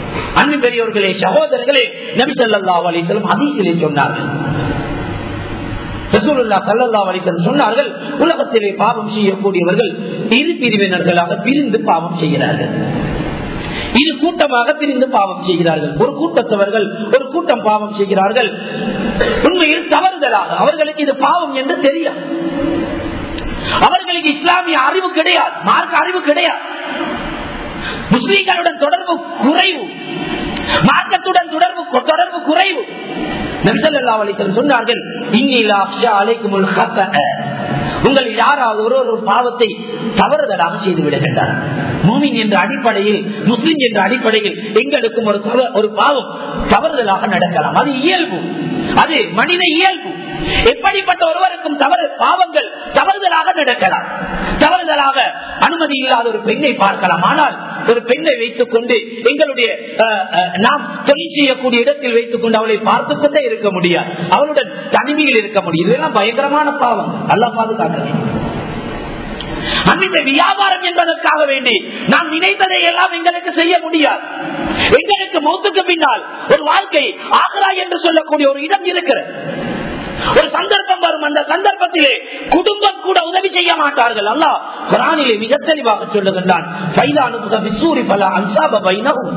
அன்பு பெரியவர்களே சகோதரர்களே நபி ஸல்லல்லாஹு அலைஹி வஸல்லம் ஹதீஸிலே சொன்னார்கள் ரசூலுல்லாஹ் ஸல்லல்லாஹு அலைஹி வஸல்லம் சொன்னார்கள் உலகத்திலே பாவம் செய்யக்கூடியவர்கள் இரு பிரிவினர்களாக பிரிந்து பாவம் செய்கிறார்கள் இரு கூட்டமாக பிரிந்து பாவம் செய்கிறார்கள் ஒரு கூட்டத்தவர்கள் ஒரு கூட்டம் பாவம் செய்கிறார்கள் உண்மையில் தவறுதலாக அவர்களுக்கு இது பாவம் என்று தெரியாது அவர்களுக்கு இஸ்லாமிய அறிவு கிடையாது மார்க்க அறிவு கிடையாது முஸ்லீம்களுடன் தொடர்பு குறைவு மார்க்கத்துடன் தொடர்பு தொடர்பு குறைவு நபிசல்லா அலிசன் சொன்னார்கள் இன்னிலா அலைக்குமுல் உங்கள் யாராவது ஒரு ஒரு பாவத்தை தவறுதலாக செய்து விடுகின்றார் மூமின் என்ற அடிப்படையில் முஸ்லிம் என்ற அடிப்படையில் எங்களுக்கும் ஒரு தவ- ஒரு பாவம் தவறுதலாக நடக்கலாம் அது இயல்பு அது மனித இயல்பு எப்படிப்பட்ட ஒருவருக்கும் தவறு பாவங்கள் தவறுதலாக நடக்கலாம் தவறுதலாக அனுமதி இல்லாத ஒரு பெண்ணை பார்க்கலாம் ஆனால் ஒரு பெண்ணை வைத்துக் கொண்டு எங்களுடைய அஹ், அஹ், நாம் தொழில் செய்யக்கூடிய இடத்தில் வைத்துக் கொண்டு அவளை பார்த்துக் கொண்டே இருக்க முடியாது அவளுடன் தனிமையில் இருக்க முடியும் இதெல்லாம் பயங்கரமான பாவம் அல்ல பாதுகாக்க வேண்டும் அந்த வியாபாரம் என்பதற்காக வேண்டி நாம் நினைத்ததை எல்லாம் எங்களுக்கு செய்ய முடியாது எங்களுக்கு மௌத்துக்கு பின்னால் ஒரு வாழ்க்கை ஆக்ரா என்று சொல்லக்கூடிய ஒரு இடம் இருக்கிறது ஒரு சந்தர்ப்பம் வரும் அந்த சந்தர்ப்பத்திலே குடும்பம் கூட உதவி செய்ய மாட்டார்கள் அல்ல குரானிலே மிக தெளிவாக சொல்லுகின்றான் "ஃபைலானுக பிஸ்ஸூரி ஃபலா அன்சாப பைனஹும்."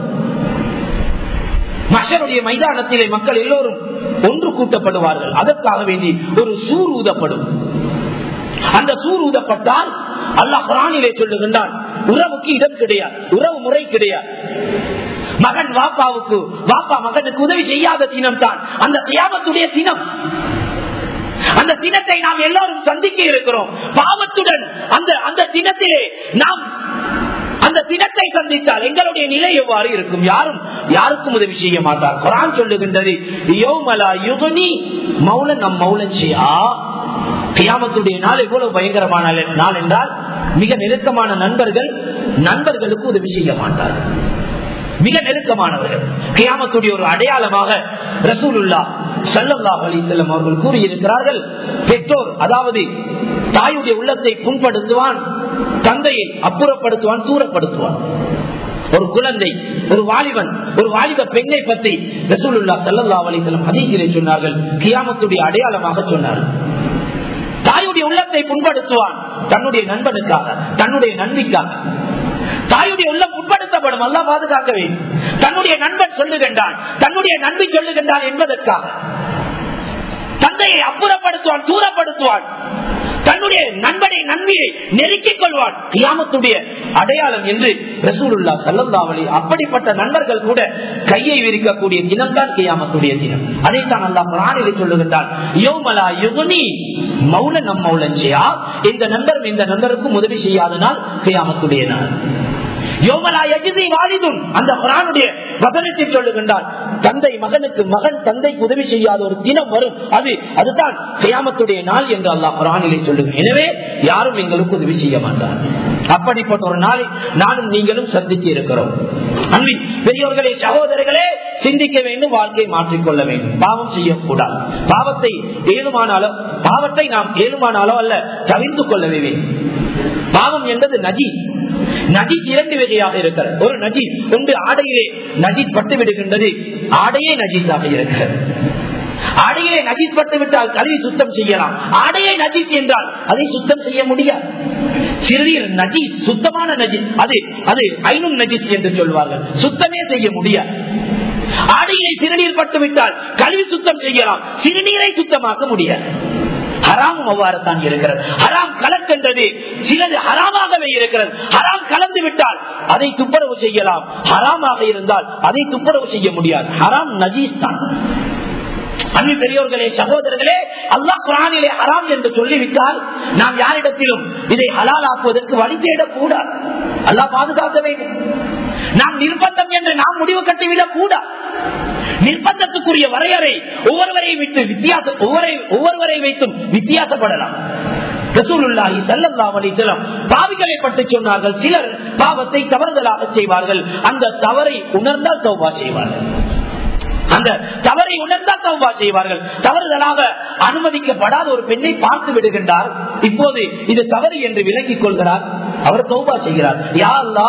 மஷருடைய மைதானத்திலே மக்கள் எல்லோரும் ஒன்று கூட்டப்படுவார்கள் அதற்காக வேண்டி ஒரு சூர் ஊதப்படும் அந்த சூர் ஊதப்பட்டால் அல்லாஹ் குரானிலே சொல்லுகின்றான் உறவுக்கு இடம் கிடையாது உறவு முறை கிடையாது மகன் வாப்பாவுக்கு வாப்பா மகனுக்கு உதவி செய்யாத தினம் தான் அந்த தியாகத்துடைய தினம் அந்த தினத்தை நாம் எல்லாரும் சந்திக்க இருக்கிறோம் பாவத்துடன் அந்த அந்த தினத்திலே நாம் அந்த தினத்தை சந்தித்தால் எங்களுடைய நிலை எவ்வாறு இருக்கும் யாரும் யாருக்கும் உதவி செய்ய மாட்டார் குரான் சொல்லுகின்றது யோமலா யுகனி மௌலன் நம் மௌலச்சியா கியாமத்துடைய நாள் எவ்வளவு பயங்கரமான நாள் என்றால் மிக நெருக்கமான நண்பர்கள் நண்பர்களுக்கு உதவி செய்ய மாட்டார்கள் மிக நெருக்கமானவர்கள் கியாமத்துடைய ஒரு அடையாளமாக ரசூலுல்லா சல்லல்லாஹ் அலிசல்லம் அவர்கள் கூறியிருக்கிறார்கள் பெற்றோர் அதாவது தாயுடைய உள்ளத்தை புண்படுத்துவான் தந்தையை அப்புறப்படுத்துவான் தூரப்படுத்துவான் ஒரு குழந்தை ஒரு வாலிபன் ஒரு வாலிப பெண்ணை பற்றி ரசூலுல்லா சல்லல்லா அலிசல்லம் ஹதீஸிலே சொன்னார்கள் கியாமத்துடைய அடையாளமாக சொன்னார்கள் தாயுடைய உள்ளத்தை புண்படுத்துவான் தன்னுடைய நண்பனுக்காக தன்னுடைய நன்மைக்காக தாயுடைய உள்ளம் உட்படுத்தப்படும் அல்ல பாதுகாக்க வேண்டும் தன்னுடைய நண்பன் சொல்லுகின்றான் தன்னுடைய நன்மை சொல்லுகின்றான் என்பதற்காக தந்தையை அப்புறப்படுத்துவான் தூரப்படுத்துவான் தன்னுடைய நண்பனை நன்மையை நெருக்கிக் கொள்வான் கியாமத்துடைய அடையாளம் என்று ரசூலுல்லா சல்லல்லாவளி அப்படிப்பட்ட நண்பர்கள் கூட கையை விரிக்கக்கூடிய தினம் தான் கியாமத்துடைய தினம் அதைத்தான் அல்லா குரானிலே சொல்லுகின்றான் யோமலா யுகுனி மௌன நம் மௌலஞ்சியா இந்த நண்பரும் இந்த நண்பருக்கும் உதவி செய்யாதனால் கியாமத்துடைய நாள் யோமலா எஜிதி வாலிதும் அந்த குரானுடைய வசனத்தில் சொல்லுகின்றான் தந்தை மகனுக்கு மகன் தந்தைக்கு உதவி செய்யாத ஒரு தினம் வரும் அது அதுதான் கியாமத்துடைய நாள் என்று அல்லாஹ் குரானிலே சொல்லுங்க எனவே யாரும் எங்களுக்கு உதவி செய்ய மாட்டார் அப்படிப்பட்ட ஒரு நாளை நானும் நீங்களும் சந்தித்து இருக்கிறோம் அன்பின் பெரியோர்களே சகோதரர்களே சிந்திக்க வேண்டும் வாழ்க்கையை மாற்றிக்கொள்ள வேண்டும் பாவம் செய்யக்கூடாது பாவத்தை ஏழுமானாலும் பாவத்தை நாம் ஏழுமானாலும் அல்ல தவிர்த்து கொள்ளவே வேண்டும் பாவம் என்பது நதி நதி இரண்டு வகையாக இருக்கிறது ஒரு நஜி ஒன்று ஆடையிலே நஜி பட்டு விடுகின்றது ஆடையே நஜீஸாக இருக்கிறது ஆடையிலே நஜீஸ் பட்டு விட்டால் கழுவி சுத்தம் செய்யலாம் ஆடையே நஜீஸ் என்றால் அதை சுத்தம் செய்ய முடியாது சிறுநீர் நஜீஸ் சுத்தமான நஜீஸ் அது அது ஐநூறு நஜீஸ் என்று சொல்வார்கள் சுத்தமே செய்ய முடியாது ஆடையிலே சிறுநீர் பட்டு விட்டால் கழுவி சுத்தம் செய்யலாம் சிறுநீரை சுத்தமாக்க முடியாது ஹராமும் அவ்வாறு தான் இருக்கிறது ஹராம் கலக்கின்றது சிலது ஹராமாகவே இருக்கிறது ஹராம் கலந்து விட்டால் அதை துப்புரவு செய்யலாம் ஹராமாக இருந்தால் அதை துப்புரவு செய்ய முடியாது ஹராம் நஜீஸ் தான் அன்பு பெரியோர்களே சகோதரர்களே அல்லாஹ் குரானிலே ஹராம் என்று சொல்லிவிட்டால் நாம் யாரிடத்திலும் இதை ஹலாலாக்குவதற்கு வழி தேடக்கூடாது அல்லாஹ் பாதுகாக்க வேண்டும் நாம் நிர்பந்தம் என்று நாம் முடிவு கட்டிவிடக் கூடாது நிர்பந்தத்துக்குரிய வரையறை ஒவ்வொருவரை விட்டு வித்தியாசம் ஒவ்வொரு ஒவ்வொருவரை வைத்தும் வித்தியாசப்படலாம் ரசூலுல்லாஹி ஸல்லல்லாஹு அலைஹி வஸல்லம் பாவிகளை பற்றி சொன்னார்கள் சிலர் பாவத்தை தவறுதலாக செய்வார்கள் அந்த தவறை உணர்ந்தால் தௌபா செய்வார்கள் அந்த தவறை உணர்ந்தால் தௌபா செய்வார்கள் தவறுதலாக அனுமதிக்கப்படாத ஒரு பெண்ணை பார்த்து விடுகின்றார் இப்போது இது தவறு என்று விலகிக் கொள்கிறார் அவர் தௌபா செய்கிறார் யா அல்லாஹ்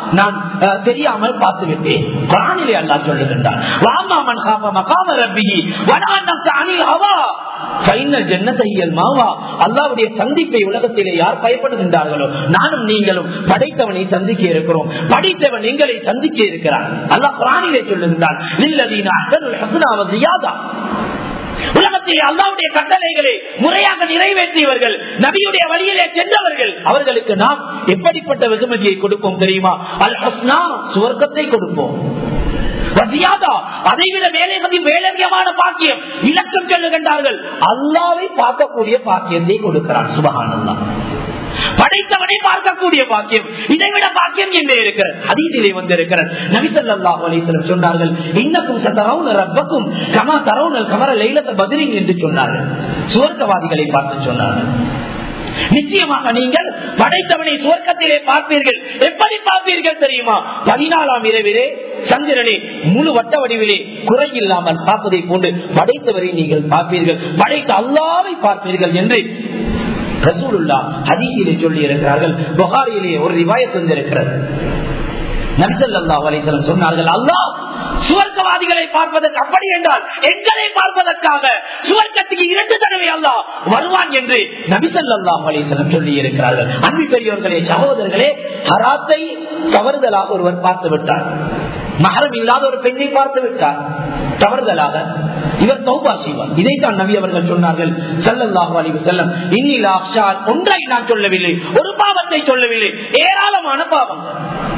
நான் அஹ், தெரியாமல் பார்த்து விட்டேன் குரானிலே அல்லாஹ் சொல்லுகின்றான் வாமாமன் காப மகாம ரப்பிஹி வனான்னக அனில் ஹவா ஃபைனல் ஜன்னத்தை ஹியல் மாவா அல்லாஹ்வுடைய சந்திப்பை உலகத்திலே யார் பயப்படுகின்றார்களோ நானும் நீங்களும் படைத்தவனை சந்திக்க இருக்கிறோம் படைத்தவன் எங்களை சந்திக்க இருக்கிறான் அல்லாஹ் குரானிலே சொல்லுகின்றான் லில்லதீன அஹ்சனுல் ஹஸ்னா வ ஜியாதா உலகத்திலே அல்லாவுடைய கட்டளைகளை முறையாக நிறைவேற்றியவர்கள் நபியுடைய வழியிலே சென்றவர்கள் அவர்களுக்கு நாம் எப்படிப்பட்ட வெகுமதியை கொடுப்போம் தெரியுமா அல் ஹஸ்னா சுவர்க்கத்தை கொடுப்போம் வசியாதா, அதைவிட வேலைமதி வேலையமான பாக்கியம் இலக்கம் சொல்லுகின்றார்கள் அல்லாவை பார்க்கக்கூடிய பாக்கியத்தை கொடுக்கிறான் சுபகானந்தா படைத்தவனை பார்க்கக்கூடிய பாக்கியம் இதைவிட பாக்கியம் என்றே இருக்கிறது அதீதிலே வந்திருக்கிறது நபிசல்லாஹு அலிஸ்லம் சொன்னார்கள் இன்னக்கும் சதரவுன ரப்பக்கும் கமா தரவுனல் கமர லைலத்த பதிலிங் என்று சொன்னார்கள் சுவர்க்கவாதிகளை பார்த்து சொன்னார்கள் நிச்சயமாக நீங்கள் படைத்தவனை சுவர்க்கத்திலே பார்ப்பீர்கள் எப்படி பார்ப்பீர்கள் தெரியுமா பதினாலாம் இரவிலே சந்திரனே முழு வட்ட வடிவிலே குறையில்லாமல் பார்ப்பதை போன்று படைத்தவரை நீங்கள் பார்ப்பீர்கள் படைத்த அல்லாவை பார்ப்பீர்கள் என்று ரசூலுல்லா ஹதீஸிலே சொல்லி இருக்கிறார்கள் புகாரியிலே ஒரு ரிவாயத் வந்திருக்கிறது நபிசல்லாஹு அலைஹிஸ்ஸலாம் சொன்னார்கள் அல்லாஹ் சுவர்க்கவாதிகளை பார்ப்பதற்கு அப்படி என்றால் எங்களை பார்ப்பதற்காக சுவர்க்கத்துக்கு இரண்டு தடவை அல்லாஹ் வருவான் என்று நபிசல்லாஹு அலைஹிஸ்ஸலாம் சொல்லி இருக்கிறார்கள் அன்பு பெரியவர்களே சகோதரர்களே ஹராத்தை தவறுதலாக ஒருவர் பார்த்து விட்டார் மகரம் இல்லாத ஒரு பெண்ணை பார்த்து விட்டார் தவறுதலாக இவர் தௌபா செய்வார் இதைத்தான் நபி அவர்கள் சொன்னார்கள் சல்லல்லாஹு அலைஹி செல்லம் இன்னிலா அப்ஷால் ஒன்றை நான் சொல்லவில்லை ஒரு பாவத்தை சொல்லவில்லை ஏராளமான பாவங்கள்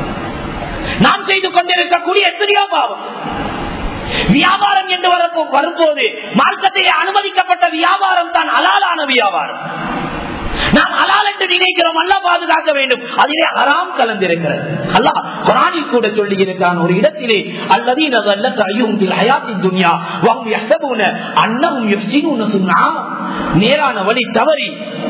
நாம் செய்து கொண்டிருக்கக்கூடிய எத்தனையோ பாவம் வியாபாரம் என்று வரப்போ வரும்போது மார்க்கத்திலே அனுமதிக்கப்பட்ட வியாபாரம் தான் அலாலான வியாபாரம் நாம் அலால் என்று நினைக்கிறோம் அல்ல பாதுகாக்க வேண்டும் அதிலே ஹராம் கலந்திருக்கிறது அல்லாஹ் குரானில் கூட சொல்லி இருக்கிறான் ஒரு இடத்திலே அல்லதீன ஹயாத்தின் துன்யா வஹும் யஹ்சபூன அன்னஹும் யுஃப்ஸினூன சுன்னா நேரான வழி தவறி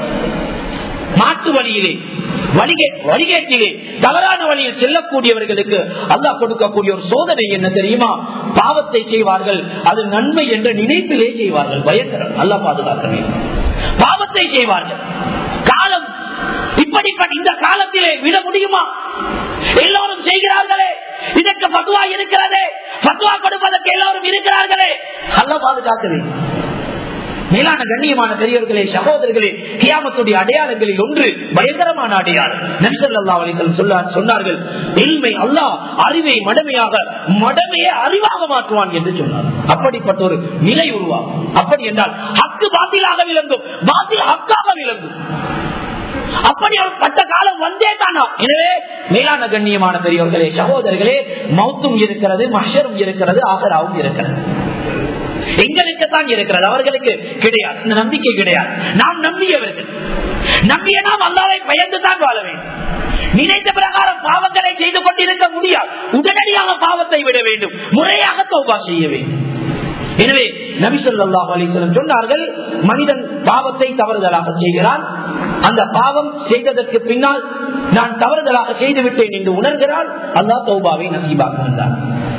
மாட்டு வழியிலே வழிகே- வழிகேட்டிலே தவறான வழியில் செல்லக்கூடியவர்களுக்கு அல்லாஹ் கொடுக்கக்கூடிய ஒரு சோதனை என்ன தெரியுமா பாவத்தை செய்வார்கள் அது நன்மை என்ற நினைப்பிலே செய்வார்கள் பயங்கரம் அல்லாஹ் பாதுகாக்க வேண்டும் பாவத்தை செய்வார்கள் காலம் இப்படிப்பட்ட இந்த காலத்திலே விட முடியுமா எல்லோரும் செய்கிறார்களே இதற்கு பத்துவா இருக்கிறதே பத்துவா கொடுப்பதற்கு எல்லோரும் இருக்கிறார்களே அல்லாஹ் பாதுகாக்க வேண்டும் மேலான கண்ணியமான பெரியவர்களே சகோதரர்களே கியாமத்துடைய அடையாளங்களில் ஒன்று பயங்கரமான அடையாளம் நபிசல்லா அலிசல் சொல்ல சொன்னார்கள் எல்மை அல்லாஹ் அறிவை மடமையாக மடமையை அறிவாக மாற்றுவான் என்று சொன்னார் அப்படிப்பட்ட ஒரு நிலை உருவாகும் அப்படி என்றால் ஹக்கு பாத்திலாக விளங்கும் பாத்தில் ஹக்காக விளங்கும் அப்படி ஒரு பட்ட காலம் வந்தே தானா எனவே மேலான கண்ணியமான பெரியவர்களே சகோதரர்களே மௌத்தும் இருக்கிறது மஷரும் இருக்கிறது ஆகராவும் இருக்கிறது எங்களுக்கு தான் இருக்கிறது அவர்களுக்கு கிடையாது இந்த நம்பிக்கை கிடையாது நாம் நம்பியவர்கள் நம்பிய நாம் அல்லாவை பயந்து தான் வாழ வேண்டும் நினைத்த பிரகாரம் பாவங்களை செய்து கொண்டிருக்க முடியாது உடனடியாக பாவத்தை விட வேண்டும் முறையாக தௌபா செய்ய வேண்டும் எனவே நபிசல்லாஹ் அலிஸ்லம் சொன்னார்கள் மனிதன் பாவத்தை தவறுதலாக செய்கிறான் அந்த பாவம் செய்ததற்கு பின்னால் நான் தவறுதலாக செய்துவிட்டேன் என்று உணர்கிறாள் அல்லாஹ் தௌபாவை நசீபாக்க வந்தார்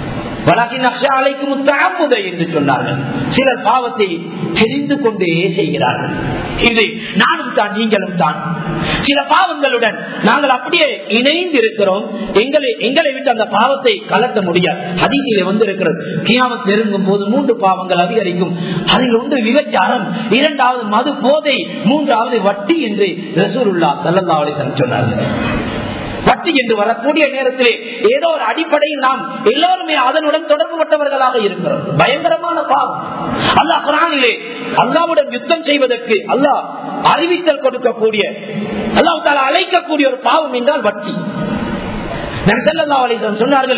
என்று சொன்னார்கள் சிலர் பாவத்தை தெரிந்து கொண்டே செய்கிறார்கள் இது நானும் தான் நீங்களும் தான் சில பாவங்களுடன் நாங்கள் அப்படியே இணைந்து இருக்கிறோம் எங்களை எங்களை விட்டு அந்த பாவத்தை கலட்ட முடியாது அதிகிலே வந்திருக்கிறது கியாமத் நெருங்கும் போது மூன்று பாவங்கள் அதிகரிக்கும் அதில் ஒன்று விபச்சாரம் இரண்டாவது மது போதை மூன்றாவது வட்டி என்று ரசூருல்லா சல்லல்லா அலிசன் சொன்னார்கள் வட்டி என்று வரக்கூடிய நேரத்திலே ஏதோ ஒரு அடிப்படையில் நாம் எல்லோருமே அதனுடன் தொடர்பு பட்டவர்களாக இருக்கிறோம் பயங்கரமான பாவம் அல்லாஹ் குரானிலே அல்லாவுடன் யுத்தம் செய்வதற்கு அல்லாஹ் அறிவித்தல் கொடுக்கக்கூடிய அல்லாஹ் தாலா அழைக்கக்கூடிய ஒரு பாவம் என்றால் வட்டி சொன்னார்கள்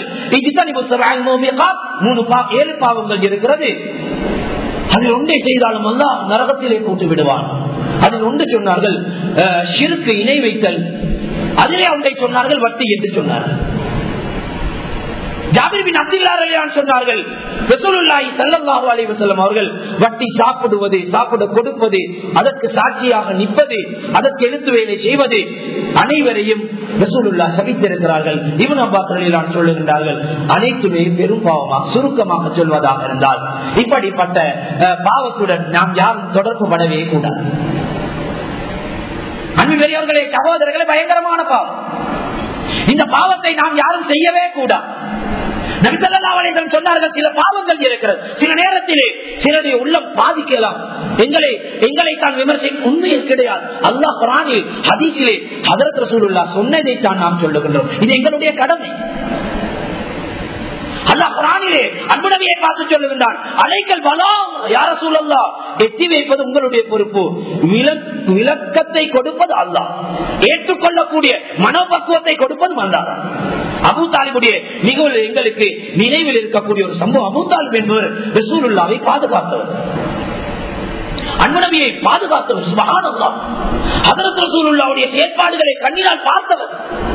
மூணு ஏழு பாவங்கள் இருக்கிறது அதில் ஒன்றை செய்தாலும் அல்ல நரகத்திலே போட்டு விடுவான் அதில் ஒன்று சொன்னார்கள் ஷிருக்கு இணை வைத்தல் அதிலே ஒன்றை சொன்னார்கள் வட்டி என்று சொன்னார்கள் ஜாபிர்பின் அப்துல்லாரலியான் சொன்னார்கள் ரசூலுல்லாஹி ஸல்லல்லாஹு அலைஹி வஸல்லம் அவர்கள் வட்டி சாப்பிடுவது சாப்பிட கொடுப்பது அதற்கு சாட்சியாக நிற்பது அதற்கு எழுத்து வேலை செய்வது அனைவரையும் ரசூலுல்லா சபித்திருக்கிறார்கள் இவன் அப்பாக்களிலான் சொல்லுகின்றார்கள் அனைத்துமே பெரும் பாவமாக சுருக்கமாக சொல்வதாக இருந்தால் இப்படிப்பட்ட பாவத்துடன் நாம் யாரும் தொடர்பு படவே கூடாது அன்பு பெரியவர்களே சகோதரர்களே பயங்கரமான பாவம் இந்த பாவத்தை நாம் யாரும் செய்யவே கூடாது நபிசல்லாவளைகள் சொன்னார்கள் சில பாவங்கள் இருக்கிறது சில நேரத்திலே சிலருடைய உள்ளம் பாதிக்கலாம் எங்களை எங்களை தான் விமர்சனம் உண்மையில் கிடையாது அல்லாஹ் குரானில் ஹதீஸிலே ஹதரத் ரசூலுல்லா சொன்னதை தான் நாம் சொல்லுகின்றோம் இது எங்களுடைய கடமை அல்லா குரானிலே அன்புடமையை பார்த்து சொல்லுகின்றான் அலைக்கல் பலம் யார சூழல்லா எத்தி வைப்பது உங்களுடைய பொறுப்பு விளக்கத்தை கொடுப்பது அல்லா ஏற்றுக்கொள்ளக்கூடிய மனோபக்குவத்தை கொடுப்பது மந்தாரா அபு தாலிபுடைய மிகவும் எங்களுக்கு நினைவில் இருக்கக்கூடிய ஒரு சம்பவம் அபு தாலிப் என்பவர் ரசூலுல்லாவை பாதுகாத்தவர் அன்புடமையை பாதுகாத்தவர் சுபகானல்லா ஹதரத் ரசூலுல்லாவுடைய செயற்பாடுகளை கண்ணினால் பார்த்தவர்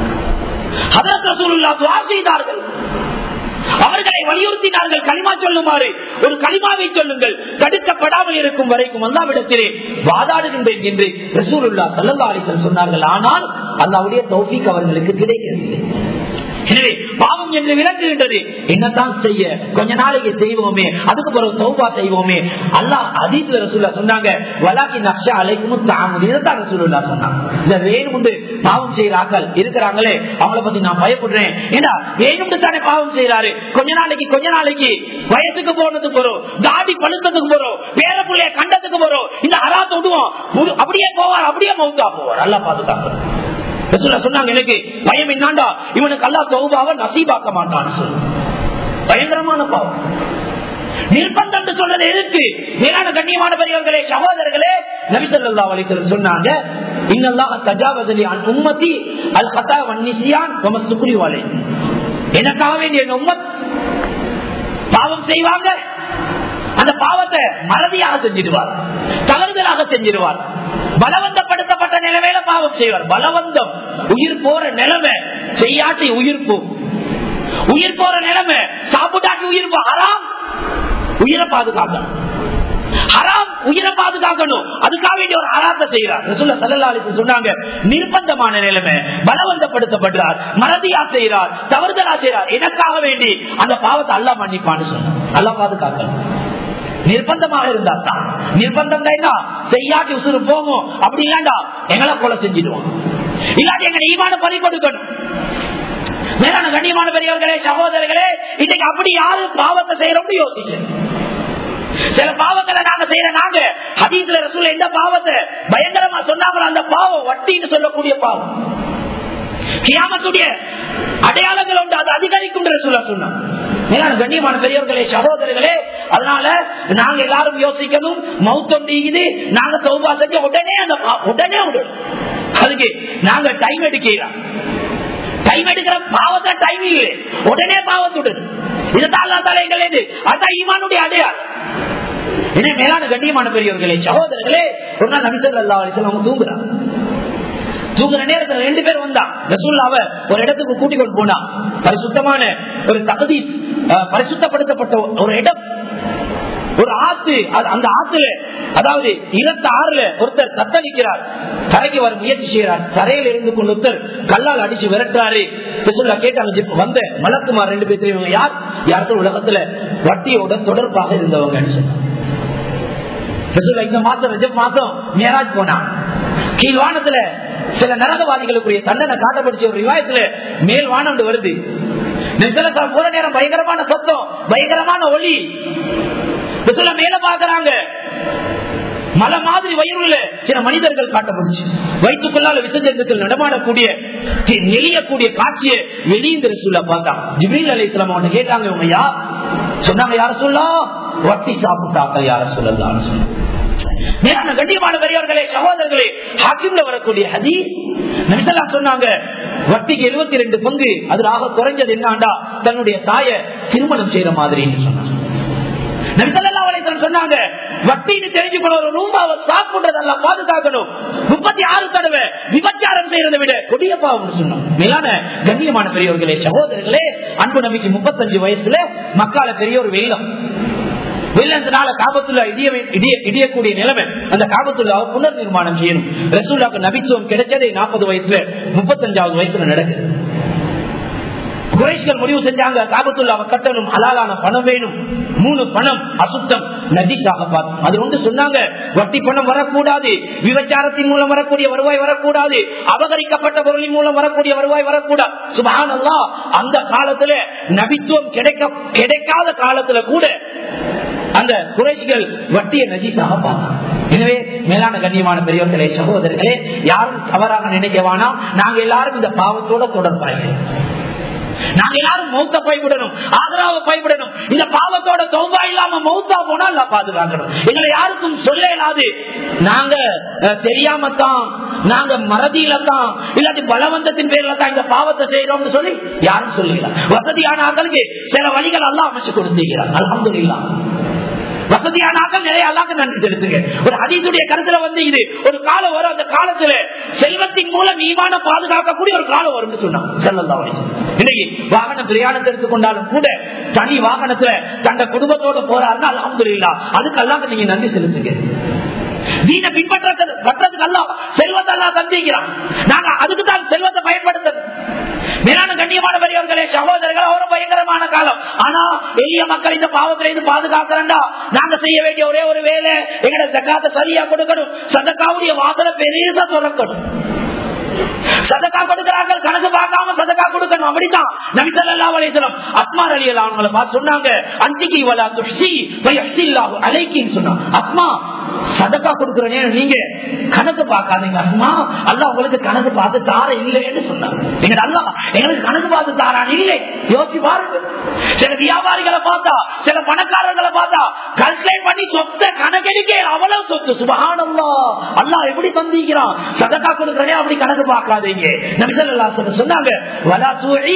ஹதரத் ரசூலுல்லா துவா செய்தார்கள் அவர்களை வலியுறுத்தினார்கள் களிமா சொல்லுமாறு ஒரு களிமாவை சொல்லுங்கள் தடுக்கப்படாமல் இருக்கும் வரைக்கும் அல்லாவிடத்திலே வாதாடுகின்றேன் என்று ரசூலுல்லா சல்லல்லாரிகள் சொன்னார்கள் ஆனால் அல்லாவுடைய தௌஃபிக் அவர்களுக்கு கிடைக்கவில்லை எனவே பாவம் என்று விளங்குகின்றது என்னத்தான் செய்ய கொஞ்ச நாளைக்கு செய்வோமே அதுக்கு பிறகு தௌபா செய்வோமே அல்லாஹ் அதீத்ல ரசூல்லா சொன்னாங்க வலாக்கி நக்ஷா அலைக்கும் தாமும் இதைத்தான் ரசூலுல்லா சொன்னாங்க இந்த வேணுமுண்டு பாவம் செய்யறாக்கள் இருக்கிறாங்களே அவங்கள பத்தி நான் பயப்படுறேன் ஏன்னா வேணும்னு தானே பாவம் செய்யறாரு கொஞ்ச நாளைக்கு கொஞ்ச நாளைக்கு வயசுக்கு போனதுக்கு போறோம் தாடி பழுத்ததுக்கு போறோம் பேர பிள்ளைய கண்டத்துக்கு போறோம் இந்த அராத்த விடுவோம் அப்படியே போவார் அப்படியே மவுத்தா போவார் நல்லா பாதுகாக்கணும் சொன்னாங்க எனக்கு பயம் என்னாண்டா இவனுக்கு அல்லா தௌபாவை நசீபாக்க மாட்டான்னு சொல்லு பயங்கரமான பாவம் நிர்பந்தம் சொல்றது எதுக்கு மேலான கண்ணியமான பெரியவர்களே சகோதரர்களே நபிசல்லா அலிசல் சொன்னாங்க இன்னல்லாஹ் தஜாவதலி அன் உம்மதி அல் ஹதா வன்னிசியான் சுக்ரி வாலை எனக்காக வேண்டிய உம்மத் பாவம் செய்வாங்க அந்த பாவத்தை மறதியாக செஞ்சிடுவார் தவறுதலாக செஞ்சிடுவார் பலவந்தப்படுத்தப்பட்ட நிலைமையில பாவம் செய்வார் பலவந்தம் உயிர் போற நிலைமை செய்யாட்டி உயிர் போ உயிர் போற நிலைமை சாப்பிட்டாட்டி உயிர் போ ஹராம் உயிரை பாதுகாக்கணும் ஹராம் உயிரை பாதுகாக்கணும் அதுக்காக வேண்டிய ஒரு ஹராத்தை செய்யறார் ரசூல்ல சல்லல்லாஹு சொன்னாங்க நிர்பந்தமான நிலைமை பலவந்தப்படுத்தப்படுறார் மறதியா செய்யறார் தவறுதலா செய்யறார் எனக்காக வேண்டி அந்த பாவத்தை அல்லா மன்னிப்பான்னு சொன்னார் அல்லா பாதுகாக்கணும் நிர்பந்தமாக இருந்தா தான் நிர்பந்தம் என்ன செய்யாட்டி உசுறு போகும் அப்படி இல்லாண்டா எங்களை கொலை செஞ்சிடுவோம் இல்லாட்டி எங்க ஈமான பறி கொடுக்கணும் மேலான கண்ணியமான பெரியவர்களே சகோதரர்களே இன்னைக்கு அப்படி யாரு பாவத்தை செய்யறோம்னு யோசிச்சு சில பாவங்களை நாங்க செய்யற நாங்க ஹதீஸ்ல ரசூல் எந்த பாவத்தை பயங்கரமா சொன்னாங்களோ அந்த பாவம் வட்டின்னு சொல்லக்கூடிய பாவம் கியாமத்துடைய அடையாளங்கள் உண்டு அது அதிகரிக்கும் சொல்ல சொன்னான் கண்ணியமான பெரியவர்களே சகோதரர்களே அதனால நாங்க எல்லாரும் யோசிக்கணும் மவுத்தொண்டிக்குது நாங்க தௌபா செஞ்சு உடனே அந்த உடனே விடணும் அதுக்கு நாங்க டைம் எடுக்கிறோம் டைம் எடுக்கிற பாவத்தை டைம் இல்லை உடனே பாவத்துடன் இதுதான் அல்லா தலைகள் எது அதான் ஈமானுடைய அடையாளம் என்ன மேலான கண்ணியமான பெரியவர்களே சகோதரர்களே ஒரு நாள் நபிசர் அல்லா அவங்க தூங்குறாங்க தூங்குற நேரத்தில் ரெண்டு பேர் வந்தான் ரசூல்லாவ ஒரு இடத்துக்கு கூட்டிக் கொண்டு போனா பரிசுத்தமான ஒரு தகுதி பரிசுத்தப்படுத்தப்பட்ட ஒரு இடம் ஒரு ஆத்து அந்த ஆத்துல அதாவது இருபத்தி ஆறுல ஒருத்தர் தத்தளிக்கிறார் கரைக்கு வர முயற்சி செய்யறார் கரையில இருந்து கொண்டு ஒருத்தர் கல்லால் அடிச்சு விரட்டுறாரு ரசூல்லா கேட்டாங்க வந்த மலக்குமார் ரெண்டு பேர் தெரியும் யார் யாரும் உலகத்துல வட்டியோட தொடர்பாக இருந்தவங்க இந்த மாசம் ரஜப் மாசம் மேராஜ் போனான் கீழ்வானத்துல சில நரகவாதிகளுக்குரிய தண்டனை காட்டப்படுச்ச ஒரு விவாயத்துல மேல் வானம் வருது போற நேரம் பயங்கரமான சத்தம் பயங்கரமான ஒளி மேல பாக்குறாங்க மலை மாதிரி வயிறுல சில மனிதர்கள் காட்டப்படுச்சு வயிற்றுக்குள்ளால விசஜந்துக்கள் நடமாடக்கூடிய நெளியக்கூடிய காட்சியை வெளியிந்திர சொல்ல பார்த்தான் ஜிப்ரீல் அலி இஸ்லாம் அவங்க கேட்டாங்க இவங்க யார் சொன்னாங்க யார சொல்லலாம் வட்டி சாப்பிட்டாக்க யார சொல்லலாம் மேலான கண்ணியமான பெரியவர்களே சகோதரர்களே ஹாக்கிம்ல வரக்கூடிய ஹதி நபிசல்லா சொன்னாங்க வட்டிக்கு எழுபத்தி ரெண்டு பங்கு அது ஆக குறைஞ்சது என்னாண்டா தன்னுடைய தாய திருமணம் செய்யற மாதிரின்னு சொன்னாங்க சொன்னாங்க வட்டின்னு தெரிஞ்சுக்கணும் ஒரு ரூபாவை சாப்பிடுறதெல்லாம் பாதுகாக்கணும் முப்பத்தி ஆறு தடவை விபச்சாரம் செய்யறதை விட கொடிய பாவம் சொன்னோம் மேலான கண்ணியமான பெரியவர்களே சகோதரர்களே அன்பு நம்பிக்கை முப்பத்தஞ்சு வயசுல மக்கால பெரிய ஒரு வெள்ளம் வெள்ளத்தினால காபத்துல இடிய இடியக்கூடிய நிலைமை அந்த காபத்துல புனர் நிர்மாணம் செய்யணும் ரசூல்லாக்கு நபித்துவம் கிடைச்சதே நாற்பது வயசுல முப்பத்தஞ்சாவது வயசுல நடக்குது குறைஷ்கள் முடிவு செஞ்சாங்க காபத்துள்ளாவை கட்டணும் ஹலாலான பணம் வேணும் மூணு பணம் அசுத்தம் நஜீஸாக பார்த்து அது ஒன்று சொன்னாங்க வட்டி பணம் வரக்கூடாது விபச்சாரத்தின் மூலம் வரக்கூடிய வருவாய் வரக்கூடாது அபகரிக்கப்பட்ட பொருளின் மூலம் வரக்கூடிய வருவாய் வரக்கூடாது சுபஹானல்லா அந்த காலத்துல நபித்துவம் கிடைக்க கிடைக்காத காலத்துல கூட அந்த குறைசிகள் வட்டியை நஜீஸாக பார்த்தாங்க எனவே மேலான கண்ணியமான பெரியவர்களே சகோதரர்களே யாரும் தவறாக நினைக்க வேணாம் நாங்க எல்லாரும் இந்த பாவத்தோட தொடர்பாக நாங்க எல்லாரும் மௌத்த பயப்படணும் ஆதரவை பயப்படணும் இந்த பாவத்தோட தௌபா இல்லாம மௌத்தா போனா அல்ல பாதுகாக்கணும் எங்களை யாருக்கும் சொல்ல இயலாது நாங்க அஹ், தெரியாம தான் நாங்க மறதியில தான் இல்லாட்டி பலவந்தத்தின் பேர்ல தான் இந்த பாவத்தை செய்யறோம்னு சொல்லி யாரும் சொல்லல வசதியான ஆக்களுக்கு சில வழிகள் எல்லாம் அமைச்சு கொடுத்துக்கிறார் அலமதுல்லா வசதியான ஆக்கள் நிறைய அல்லாக்க நன்றி செலுத்துங்க ஒரு அதீசுடைய கருத்துல வந்து இது ஒரு காலம் வரும் அந்த காலத்துல செல்வத்தின் மூலம் ஈமான பாதுகாக்கக்கூடிய ஒரு காலம் வரும்னு சொன்னாங்க செல்லல்லா இன்னைக்கு வாகன பிரயாணத்தை எடுத்துக்கொண்டாலும் கூட தனி வாகனத்துல தந்த குடும்பத்தோட போறாருன்னா அலமதுல்லா அதுக்கெல்லாம் நீங்க நன்றி செலுத்துங்க தீன பின்பற்றது பற்றதுக்கு அல்ல செல்வத்தை எல்லாம் தந்திக்கிறான் நாங்க அதுக்கு தான் செல்வத்தை பயன்படுத்தது மேலான கண்ணியமான பெரியவர்களே சகோதரர்கள் ஒரு பயங்கரமான காலம் ஆனா எளிய மக்கள் இந்த பாவத்திலிருந்து பாதுகாக்கிறா நாங்க செய்ய வேண்டிய ஒரே ஒரு வேலை எங்கட ஜக்காத்தை சரியா கொடுக்கணும் சதக்காவுடைய வாசலை பெரியதா திறக்கணும் சதக்கா கொடுக்கிறார்கள் கணக்கு பார்க்காம சதக்கா கொடுக்கணும் அப்படித்தான் நபிசல்லா அலிசலம் அஸ்மார் அலி அவங்களை பார்த்து சொன்னாங்க அன்றைக்கு வலா துஷி அலைக்கின்னு சொன்னாங்க அஸ்மா சதக்கா கொடுக்கிறேன் நீங்க கணக்கு பார்க்காதீங்க அஸ்மா அல்ல உங்களுக்கு கணக்கு பார்த்து தார இல்லைன்னு சொன்னாங்க எங்க அல்ல எங்களுக்கு கணக்கு பார்த்து தாரான் இல்லை யோசிச்சு பாருங்க சில வியாபாரிகளை பார்த்தா சில பணக்காரர்களை பார்த்தா கல்குலேட் பண்ணி சொத்த கணக்கெடுக்க அவ்வளவு சொத்து சுபகானல்லா அல்லா எப்படி தந்திக்கிறான் சதக்கா கொடுக்கிறனே அப்படி கணக்கு பார்க்காதீங்க நபிசல்லா சொன்னாங்க வலா தூழி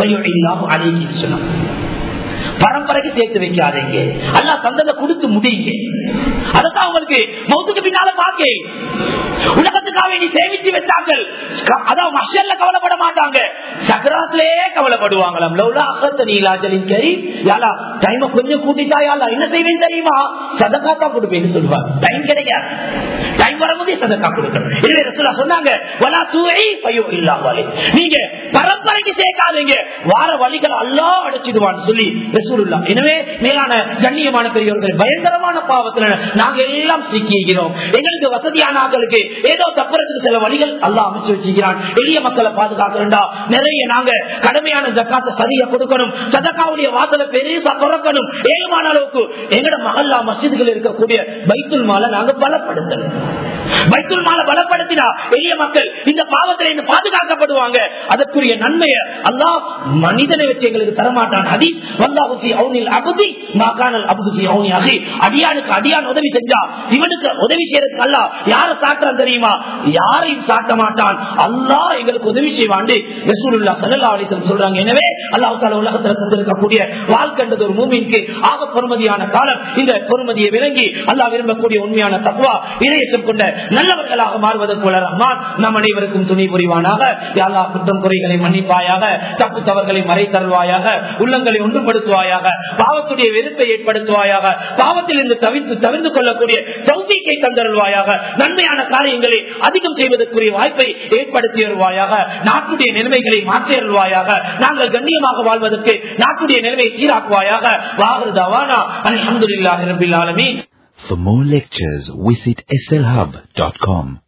அழைக்கி சொன்னாங்க பரம்பரைக்கு சேர்த்து வைக்காதீங்க அல்லா தந்ததை கொடுத்து முடியுங்க அதான் உங்களுக்கு மௌத்துக்கு பின்னால பாக்க உலகத்துக்காக நீ சேமிச்சு வச்சாங்கள் அதான் மஷல்ல கவலைப்பட மாட்டாங்க சக்கராத்திலே கவலைப்படுவாங்களாம் லவ்லா அகத்த நீலாஜலின் கரி யாரா டைம கொஞ்சம் கூட்டிட்டா யாரா என்ன செய்வேன் தெரியுமா சதக்கா தான் கொடுப்பேன்னு சொல்லுவாங்க டைம் கிடைக்காது டைம் வரும்போதே சதக்கா கொடுக்கணும் இதுவே ரசூலா சொன்னாங்க வலா தூயை பையோ இல்லாமலே நீங்க பரம்பரைக்கு சேர்க்காதீங்க வார வழிகள் அல்லா அடைச்சிடுவான்னு சொல்லி ரசூலுல்லா எனவே மேலான கண்ணியமான பெரியவர்கள் பயங்கரமான பாவத்துல நாங்க எல்லாம் சிக்கிக்கிறோம் எங்களுக்கு வசதியான ஆட்களுக்கு ஏதோ தப்புறதுக்கு சில வழிகள் அல்லா அமைச்சு வச்சுக்கிறான் எளிய மக்களை பாதுகாக்கிறா நிறைய நாங்க கடமையான ஜக்காத்தை சரியா கொடுக்கணும் சதக்காவுடைய வாசலை பெருசா திறக்கணும் ஏழுமான அளவுக்கு எங்கட மகல்லா மசிதுகள் இருக்கக்கூடிய பைத்துல் மாலை நாங்க பலப்படுத்தணும் பைத்துல் மாலை பலப்படுத்தினா எளிய மக்கள் இந்த பாவத்தில் இருந்து பாதுகாக்கப்படுவாங்க அதற்குரிய நன்மையை அல்லா மனிதனை வச்சு எங்களுக்கு தரமாட்டான் அதி வந்தாகுசி அவனில் அபுதி மாகானல் அபுதி அவனி அகி அடியானுக்கு அடியான் உதவி செஞ்சா இவனுக்கு உதவி செய்யறதுக்கு அல்ல யார சாட்டுறான் தெரியுமா யாரையும் சாட்ட மாட்டான் அல்லா எங்களுக்கு உதவி செய்வாண்டு ரசூலுல்லா சல்லா அலிசன் சொல்றாங்க எனவே அல்லாஹ் தால உலகத்தில் தந்திருக்கக்கூடிய வாழ்க்கைன்றது ஒரு மூமிக்கு ஆக பொறுமதியான காலம் இந்த பொறுமதியை விளங்கி அல்லாஹ் விரும்பக்கூடிய உண்மையான தக்குவா இணையத்தில் கொண்ட நல்லவர்களாக மாறுவதற்கு போல ரஹ்மான் நம் அனைவருக்கும் துணை புரிவானாக யாழ்லா குற்றம் குறைகளை மன்னிப்பாயாக தப்பு தவறுகளை மறை தருவாயாக உள்ளங்களை ஒன்றுபடுத்துவாயாக பாவத்துடைய வெறுப்பை ஏற்படுத்துவாயாக பாவத்தில் இருந்து தவிர்த்து தவிர்த்து கொள்ளக்கூடிய சௌத்திக்கை தந்தருள்வாயாக நன்மையான காரியங்களை அதிகம் செய்வதற்குரிய வாய்ப்பை ஏற்படுத்தி வருவாயாக நாட்டுடைய நிலைமைகளை மாற்றி அருள்வாயாக நாங்கள் கண்ணியமாக வாழ்வதற்கு நாட்டுடைய நிலைமையை சீராக்குவாயாக வாகருதாவானா அலமதுல்லாஹி ரபில் ஆலமீன் For more lectures, visit slhub.com.